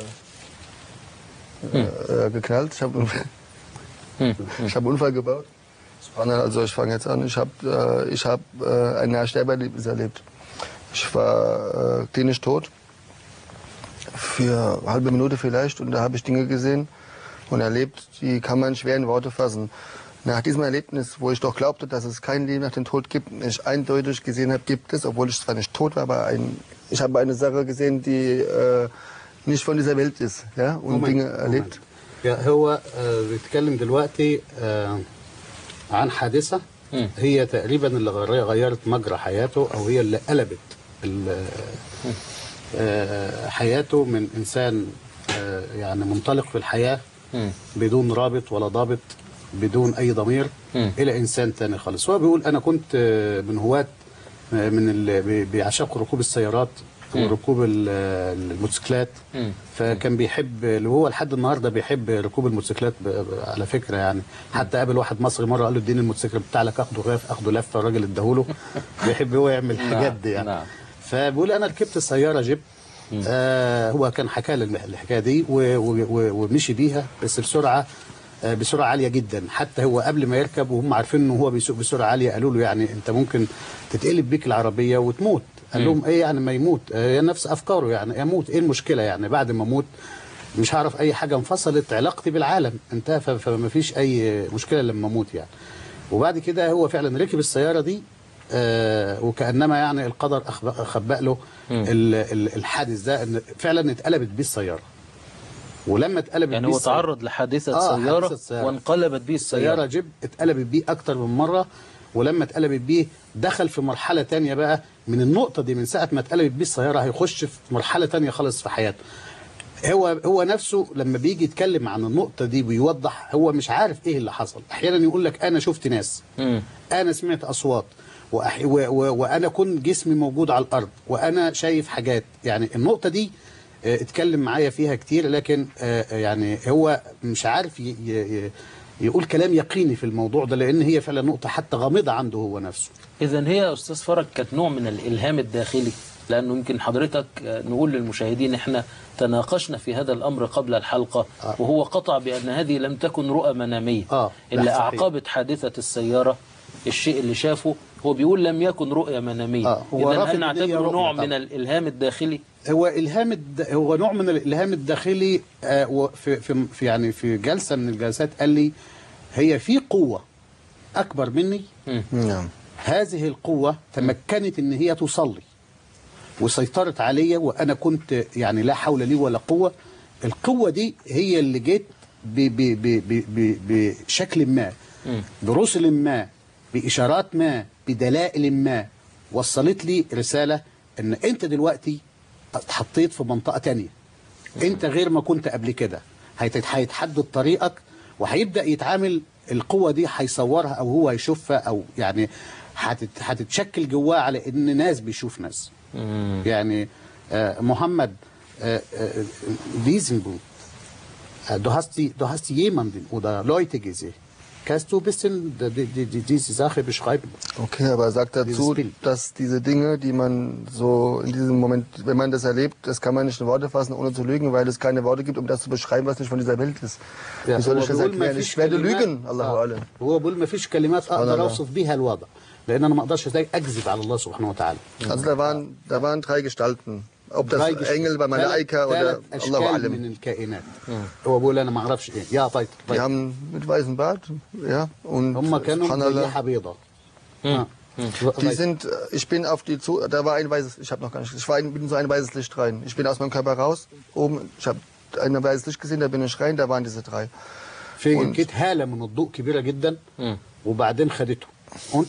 äh, geknallt. Ich habe ich hab einen Unfall gebaut. Es war dann- Also ich fange jetzt an. Ich habe äh, ich hab, äh, ein Nahsterbeerlebnis erlebt. Ich war äh, klinisch tot. Für eine halbe Minute vielleicht. Und da habe ich Dinge gesehen und erlebt, die kann man schwer in Worte fassen. Nach diesem Erlebnis, wo ich doch glaubte, dass es kein Leben nach dem Tod gibt, und ich eindeutig gesehen habe, gibt es, obwohl ich zwar nicht tot war, aber ein, ich habe eine Sache gesehen, die äh, nicht von dieser Welt ist, ja, und Moment, Dinge Moment. erlebt. يا هو آه، بيتكلم دلوقتي آه، عن حادثة هي تقريبا اللي غير- غيرت مجرى حياته أو هي اللي قلبت ال- آه، حياته من إنسان آه، يعني منطلق في الحياة بدون رابط ولا ضابط بدون أي ضمير إلى إنسان تاني خالص هو بيقول أنا كنت آه، من هواة آه، من اللي بي- بيعشقوا ركوب السيارات وركوب ال- الموتوسيكلات فكان بيحب اللي هو لحد النهارده بيحب ركوب الموتوسيكلات ب- ب- على فكره يعني حتى قابل واحد مصري مره قال له اديني الموتوسيكل بتاعك اخده غاف اخده لفه الراجل اداهوله بيحب هو يعمل الحاجات دي يعني نعم. فبيقول انا ركبت سياره جيب آه هو كان حكى لي الحكايه دي و- و- و- ومشي بيها بس بسرعه آه، بسرعه عاليه جدا حتى هو قبل ما يركب وهم عارفين انه هو بيسوق بسرعه عاليه قالوا له يعني انت ممكن تتقلب بيك العربيه وتموت قال لهم ايه يعني ما يموت آه، هي نفس افكاره يعني اموت ايه المشكله يعني بعد ما اموت مش هعرف اي حاجه انفصلت علاقتي بالعالم انتهى ف- فما فيش اي مشكله لما اموت يعني وبعد كده هو فعلا ركب السياره دي آه وكانما يعني القدر أخب- خبأ له ال- ال- الحادث ده ان فعلا اتقلبت بيه السياره ولما اتقلبت يعني بيه هو السيارة- تعرض لحادثة آه، سيارة حادثة سيارة. وانقلبت به سيارة السيارة جيب اتقلبت بيه أكتر من مرة ولما اتقلبت بيه دخل في مرحلة تانية بقى من النقطة دي من ساعة ما اتقلبت بيه السيارة هيخش في مرحلة تانية خالص في حياته هو هو نفسه لما بيجي يتكلم عن النقطة دي ويوضح هو مش عارف ايه اللي حصل احيانا يقول لك انا شفت ناس مم. انا سمعت اصوات وأح... و... و... وانا كنت جسمي موجود على الارض وانا شايف حاجات يعني النقطة دي آه، اتكلم معايا فيها كتير لكن آه، يعني هو مش عارف ي... ي... ي- يقول كلام يقيني في الموضوع ده لان هي فعلا نقطة حتى غامضة عنده هو نفسه إذا هي يا أستاذ فرج كانت نوع من الإلهام الداخلي لأنه يمكن حضرتك آه، نقول للمشاهدين إحنا تناقشنا في هذا الأمر قبل الحلقة آه. وهو قطع بأن هذه لم تكن رؤى منامية آه، ده اللي صحيح. أعقبت حادثة السيارة الشيء اللي شافه هو بيقول لم يكن رؤية منامية آه، هو إذا رافض هل إن هي نعتبره رؤية نوع طبعا. من الإلهام الداخلي هو الهام الد... هو نوع من الالهام الداخلي آه، وفي في في يعني في جلسه من الجلسات قال لي هي في قوه اكبر مني نعم هذه القوه تمكنت ان هي تصلي وسيطرت عليا وانا كنت يعني لا حول لي ولا قوه القوه دي هي اللي جت ب... ب... ب... ب... ب... بشكل ما برسل ما باشارات ما بدلائل ما وصلت لي رساله ان انت دلوقتي اتحطيت في منطقه تانية انت غير ما كنت قبل كده هيت- هيتحدد طريقك وهيبدا يتعامل القوه دي هيصورها او هو هيشوفها او يعني هتت- هتتشكل جواه على ان ناس بيشوف ناس يعني äh, Mohammed, äh, äh, lesen du, äh, du hast, die, du hast jemanden oder Leute gesehen. Kannst du ein bisschen die, die, die, diese Sache beschreiben? Okay, aber er sagt dazu, Dieses Bild. dass diese Dinge, die man so in diesem Moment, wenn man das erlebt, das kann man nicht in Worte fassen, ohne zu lügen, weil es keine Worte gibt, um das zu beschreiben, was nicht von dieser Welt ist. Wie soll ich das بيقول ما erklären? فيش Ich werde كلمات- lügen, Allahu آه. Alam. هو بيقول ما فيش كلمات سبحان اقدر الله. اوصف بيها الوضع لان انا ما اقدرش ازاي اكذب على الله سبحانه وتعالى Also da waren, da waren drei Gestalten. Ob das رايجش Engel bei Malaika ثلاث oder اشكال Allahu من Alam. الكائنات هو بيقول انا ما اعرفش ايه يا طيب Die طيب haben mit weißem Bart, ja, und هم كانوا subhanallah, ريحه بيضاء آه. Die طيب. sind, äh, ich bin auf die zu, da war ein weißes, ich habe noch gar nicht, ich war in, bin in so ein weißes Licht rein. Ich bin aus meinem Körper raus, oben, ich habe ein weißes Licht gesehen, da bin ich rein, da waren diese drei. في Und- جت هاله من الضوء كبيره جدا وبعدين خدته und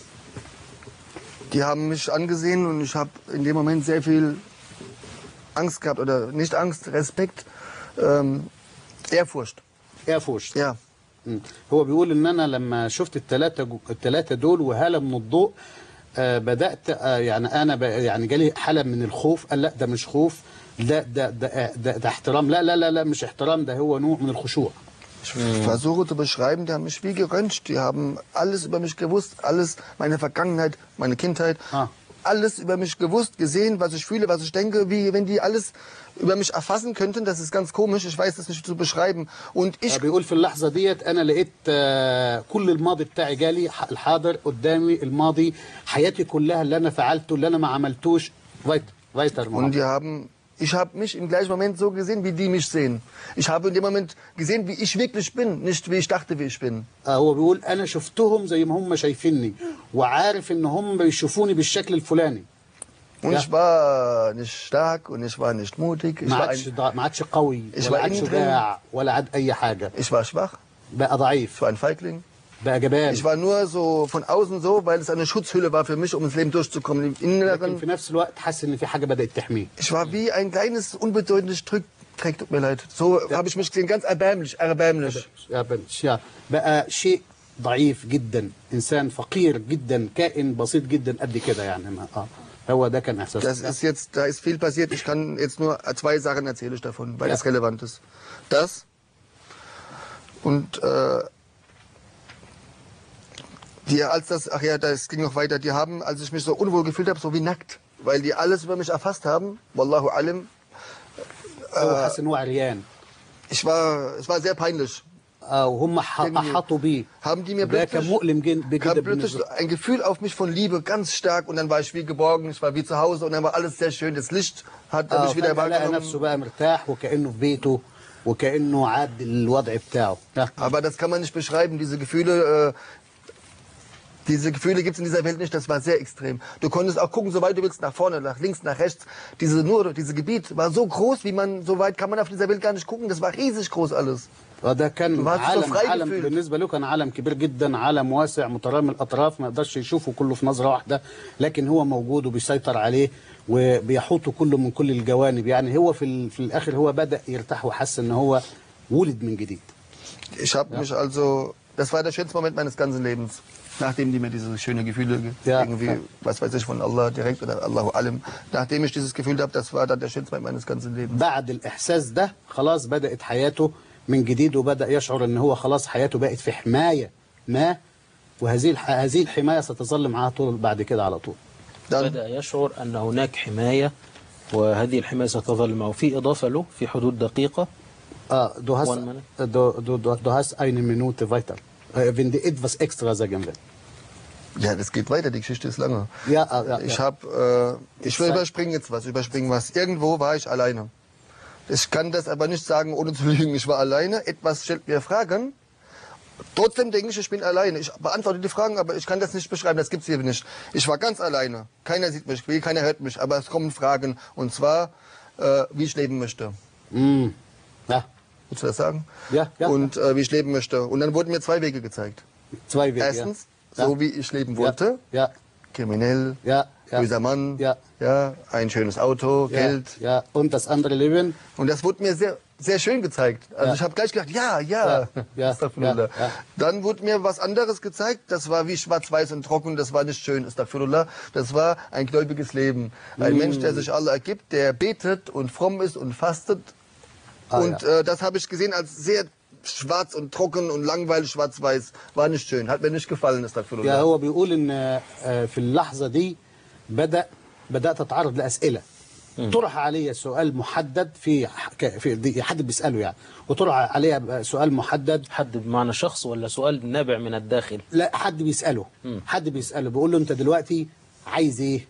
Die haben mich angesehen und ich habe in dem Moment sehr viel Angst gehabt oder nicht Angst, Respekt, ähm, Ehrfurcht. ايرفورس Ja, مم. هو بيقول ان انا لما شفت الثلاثه جو... الثلاثه دول وهاله من الضوء آه بدات آه يعني انا ب... يعني جالي حاله من الخوف قال لا ده مش خوف ده ده ده, ده, ده احترام لا لا لا لا مش احترام ده هو نوع من الخشوع ich versuche zu beschreiben, die haben mich wie geröntgt, die haben alles über mich gewusst, alles, meine Vergangenheit, meine Kindheit, Ah. alles über mich gewusst, gesehen, was ich fühle, was ich denke, wie wenn die alles über mich erfassen könnten, das ist ganz komisch, ich weiß das nicht zu beschreiben. Und ich آه بيقول في اللحظه ديت انا لقيت آه كل الماضي بتاعي جالي ح- الحاضر قدامي الماضي حياتي كلها اللي انا فعلته اللي انا ما عملتوش فايتر فايتر Und die haben, ich habe mich im gleichen Moment so gesehen, wie die mich sehen. Ich habe in dem Moment gesehen, wie ich wirklich bin, nicht wie ich dachte, wie ich bin. آه هو بيقول انا شفتهم زي ما هم شايفيني وعارف ان هم بيشوفوني بالشكل الفلاني Und Ja. ich war nicht stark und ich war nicht mutig. Ich ما war, عادش ein, ضع- ما عادش قوي إيش ولا بقى عاد إيه شجاع ولا عاد اي حاجه ich war schwach, بقى ضعيف ich war ein Feigling. بقى جبان Ich war nur so von außen so, weil es eine Schutzhülle war für mich, um ins Leben durchzukommen. Im لكن Inneren, في نفس الوقت حاسس ان في حاجه بدات تحميه ich war wie ein kleines, unbedeutendes Stück Dreck, tut mir leid. So habe ich mich gesehen, ganz erbärmlich, erbärmlich. يا بنش يا بقى شيء ضعيف جدا انسان فقير جدا كائن بسيط جدا قد كده يعني ما اه هو ده كان Das احساس ist jetzt, da ist viel passiert. Ich kann jetzt nur zwei Sachen erzähle ich davon, weil es relevant ist. Das und äh, die, als das, ach ja, das ging noch weiter. Die haben, als ich mich so unwohl gefühlt habe, so wie nackt, weil die alles über mich erfasst haben. Wallahu alim. هو حاسس ان هو عريان Ich war, es war sehr peinlich. اه وهم ح- Irgendwie احاطوا بيه Haben die mir ده كان plötzlich, مؤلم جن- جدا kam plötzlich بالنسبه ein Gefühl auf mich von Liebe ganz stark und dann war ich wie geborgen, ich war wie zu Hause und dann war alles sehr schön. Das Licht hat اه mich wieder فجأة لقى wahrgenommen. نفسه بقى مرتاح وكانه في بيته وكانه عاد الوضع بتاعه ها. Aber das kann man nicht beschreiben, diese Gefühle. Äh, diese Gefühle gibt es in dieser Welt nicht, das war sehr extrem. Du konntest auch gucken, soweit du willst, nach vorne, nach links, nach rechts. Diese nur, dieses Gebiet war so groß, wie man, so weit kann man auf dieser Welt gar nicht gucken. Das war riesig groß alles. وده كان ما عادش عالم frei عالم gefühlt. بالنسبه له كان عالم كبير جدا عالم واسع مترامي الاطراف ما يقدرش يشوفه كله في نظره واحده لكن هو موجود وبيسيطر عليه وبيحوطه كله من كل الجوانب يعني هو في ال- في الاخر هو بدا يرتاح وحس ان هو ولد من جديد Ich habe mich also, das war der schönste Moment meines ganzen Lebens. Nachdem die mir diese schönen Gefühle ge- Ja, irgendwie, ja. was weiß ich, von Allah direkt oder Allahu Alim, nachdem ich dieses Gefühl habe, das war dann der schönste Moment meines ganzen Lebens. بعد الاحساس ده خلاص بدات حياته من جديد وبدا يشعر ان هو خلاص حياته بقت في حمايه ما وهذه الح... هذه الحمايه ستظل معاه طول بعد كده على طول Dann, بدأ يشعر أن هناك حماية وهذه الحماية ستظل معه في إضافة له في حدود دقيقة Ah, du hast, One minute. du, du, du, du hast eine Minute weiter. Äh, wenn die etwas extra sagen will. ja, das geht weiter, die Geschichte ist lange. Ja, ah, ja, Ich ja. habe, äh, ich will Zeit. überspringen jetzt was, überspringen was. Irgendwo war ich alleine. Ich kann das aber nicht sagen, ohne zu lügen. Ich war alleine. Etwas stellt mir Fragen. Trotzdem denke ich, ich bin alleine. Ich beantworte die Fragen, aber ich kann das nicht beschreiben. Das gibt's hier nicht. Ich war ganz alleine. Keiner sieht mich, keiner hört mich. Aber es kommen Fragen. Und zwar, äh, wie ich leben möchte. Mm. Ja, Willst du das sagen? Ja, ja. Und äh, wie ich leben möchte. Und dann wurden mir zwei Wege gezeigt. zwei Wege. Erstens, ja. so wie ich leben wollte. Ja, Kriminell, ja, ja. böser Mann, Ja. ja, ein schönes Auto, ja, Geld. Ja, und das andere Leben? Und das wurde mir sehr, sehr schön gezeigt. Also Ja. ich habe gleich gedacht, ja, ja. Ja, ja, Astaghfirullah. ja, ja. Dann wurde mir was anderes gezeigt. Das war wie schwarz-weiß und trocken. Das war nicht schön. Astaghfirullah. Das war ein gläubiges Leben. Ein Mm. Mensch, der sich Allah ergibt, der betet und fromm ist und fastet. Ah, und ja. äh, das habe ich gesehen als sehr schwarz und trocken und langweilig schwarz-weiß. War nicht schön. Hat mir nicht gefallen. Astaghfirullah. يا هو بيقول ان آه، في اللحظه دي بدا بدات اتعرض لاسئله طرح علي سؤال محدد في ك- في دي حد بيساله يعني وطرح علي سؤال محدد حد بمعنى شخص ولا سؤال نابع من الداخل لا حد بيساله حد بيساله بيقول له انت دلوقتي عايز ايه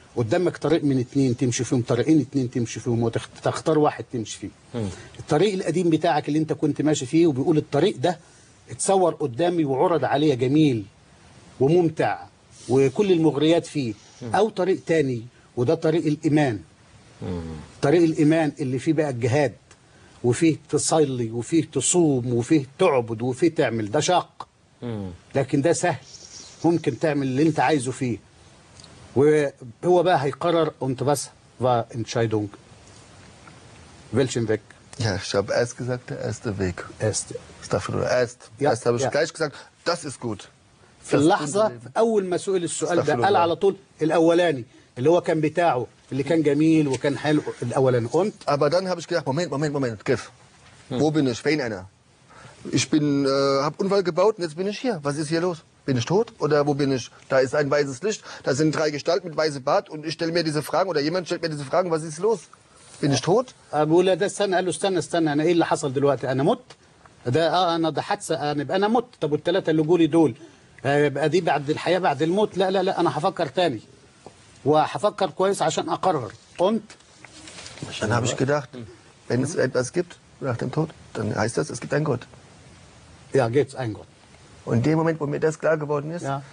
قدامك طريق من اتنين تمشي فيهم طريقين اتنين تمشي فيهم وتختار واحد تمشي فيه الطريق القديم بتاعك اللي انت كنت ماشي فيه وبيقول الطريق ده اتصور قدامي وعرض عليا جميل وممتع وكل المغريات فيه او طريق تاني وده طريق الايمان طريق الايمان اللي فيه بقى الجهاد وفيه تصلي وفيه تصوم وفيه تعبد وفيه تعمل ده شاق لكن ده سهل ممكن تعمل اللي انت عايزه فيه وهو بقى هيقرر und was war Entscheidung welchen Weg Ja, ich habe erst gesagt, der erste Weg. erst Astaghfirullah. Erst, Ja, erst habe ich ja. gleich gesagt, das ist gut. في اللحظة أول ما سئل السؤال ده استغفر قال الله. على طول الأولاني اللي هو كان بتاعه اللي كان جميل وكان حلو الأولاني und Aber dann habe ich gedacht, Moment, Moment, Moment, Griff. Wo bin ich? Wen einer? Ich bin, äh, habe Unfall gebaut und jetzt bin ich hier. Was ist hier los? Bin ich tot oder wo bin ich? Da ist ein weißes Licht, da sind drei Gestalten mit weißem Bart und ich stelle mir diese Fragen oder jemand stellt mir diese Fragen, was ist los? Bin ich tot? بقول له ده استنى قال له استنى استنى أنا إيه اللي حصل دلوقتي أنا مت ده اه أنا ده حادثة أنا يبقى أنا مت طب والثلاثة اللي جولي دول آه، يبقى دي بعد الحياة بعد الموت لا لا لا أنا هفكر تاني وهفكر كويس عشان أقرر und Dann habe ich gedacht, wenn es etwas gibt nach dem Tod, dann heißt das, es gibt einen Gott. ja geht's ein Gott Und in dem Moment, wo mir das klar geworden ist, ja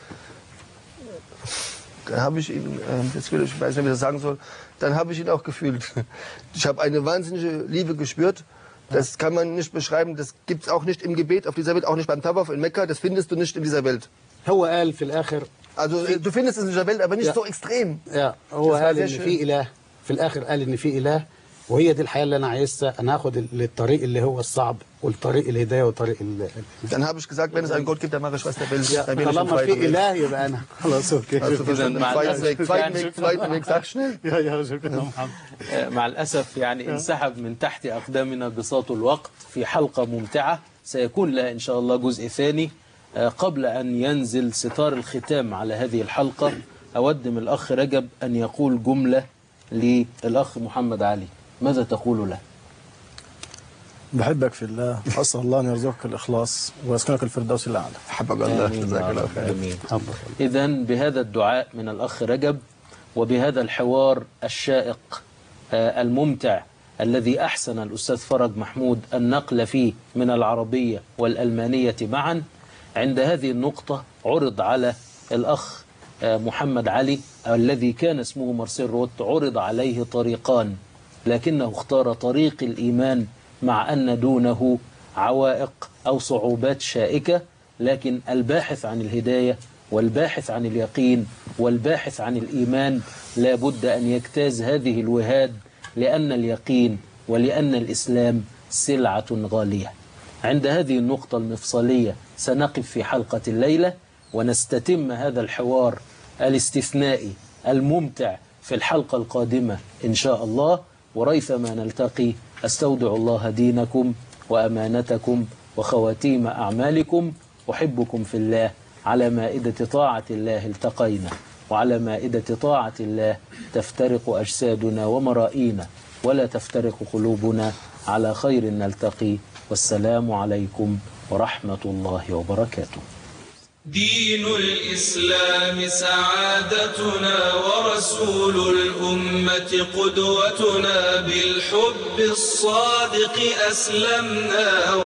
dann habe ich ihn, äh, das will ich, ich weiß nicht, wie ich das sagen soll, dann habe ich ihn auch gefühlt. Ich habe eine wahnsinnige Liebe gespürt. Das kann man nicht beschreiben. Das gibt es auch nicht im Gebet auf dieser Welt, auch nicht beim Tawaf in Mekka. Das findest du nicht in dieser Welt. هو قال في الآخر Also äh, du findest es in dieser Welt, aber nicht Ja. so extrem. يا هو Das war قال sehr ان schön. في اله في الاخر قال ان في اله وهي دي الحياه اللي انا عايزها انا هاخد ال- الطريق اللي هو الصعب والطريق الهدايه وطريق ال Dann habe ich gesagt, wenn es einen Gott gibt, dann mache ich, was der will. Ja, Dann bin ich im طالما zweiten في Weg. اله يبقى انا خلاص اوكي Hast du verstanden? مع Zweiten الأسف. Weg, zweiten Weg, zweiten Weg, sag schnell. يا يا شكرا محمد آه، مع الأسف يعني انسحب من تحت أقدامنا بساط الوقت في حلقة ممتعة سيكون لها إن شاء الله جزء ثاني آه، قبل أن ينزل ستار الختام على هذه الحلقة أود من الأخ رجب أن يقول جملة للأخ محمد علي ماذا تقول له؟ بحبك في الله أسأل الله أن يرزقك الإخلاص ويسكنك الفردوس الأعلى حبك الله آمين جزاك يا الله رب. خير. آمين إذا بهذا الدعاء من الأخ رجب وبهذا الحوار الشائق آه، الممتع الذي أحسن الأستاذ فرج محمود النقل فيه من العربية والألمانية معا عند هذه النقطة عرض على الأخ آه، محمد علي الذي كان اسمه مارسيل روت عرض عليه طريقان لكنه اختار طريق الإيمان مع أن دونه عوائق أو صعوبات شائكة لكن الباحث عن الهداية والباحث عن اليقين والباحث عن الإيمان لا بد أن يجتاز هذه الوهاد لأن اليقين ولأن الإسلام سلعة غالية عند هذه النقطة المفصلية سنقف في حلقة الليلة ونستتم هذا الحوار الاستثنائي الممتع في الحلقة القادمة إن شاء الله وريثما نلتقي أستودع الله دينكم وأمانتكم وخواتيم أعمالكم أحبكم في الله على مائدة طاعة الله التقينا وعلى مائدة طاعة الله تفترق أجسادنا ومرائينا ولا تفترق قلوبنا على خير نلتقي والسلام عليكم ورحمة الله وبركاته دين الإسلام سعادتنا ورسول الأمة قدوتنا بالحب الصادق أسلمنا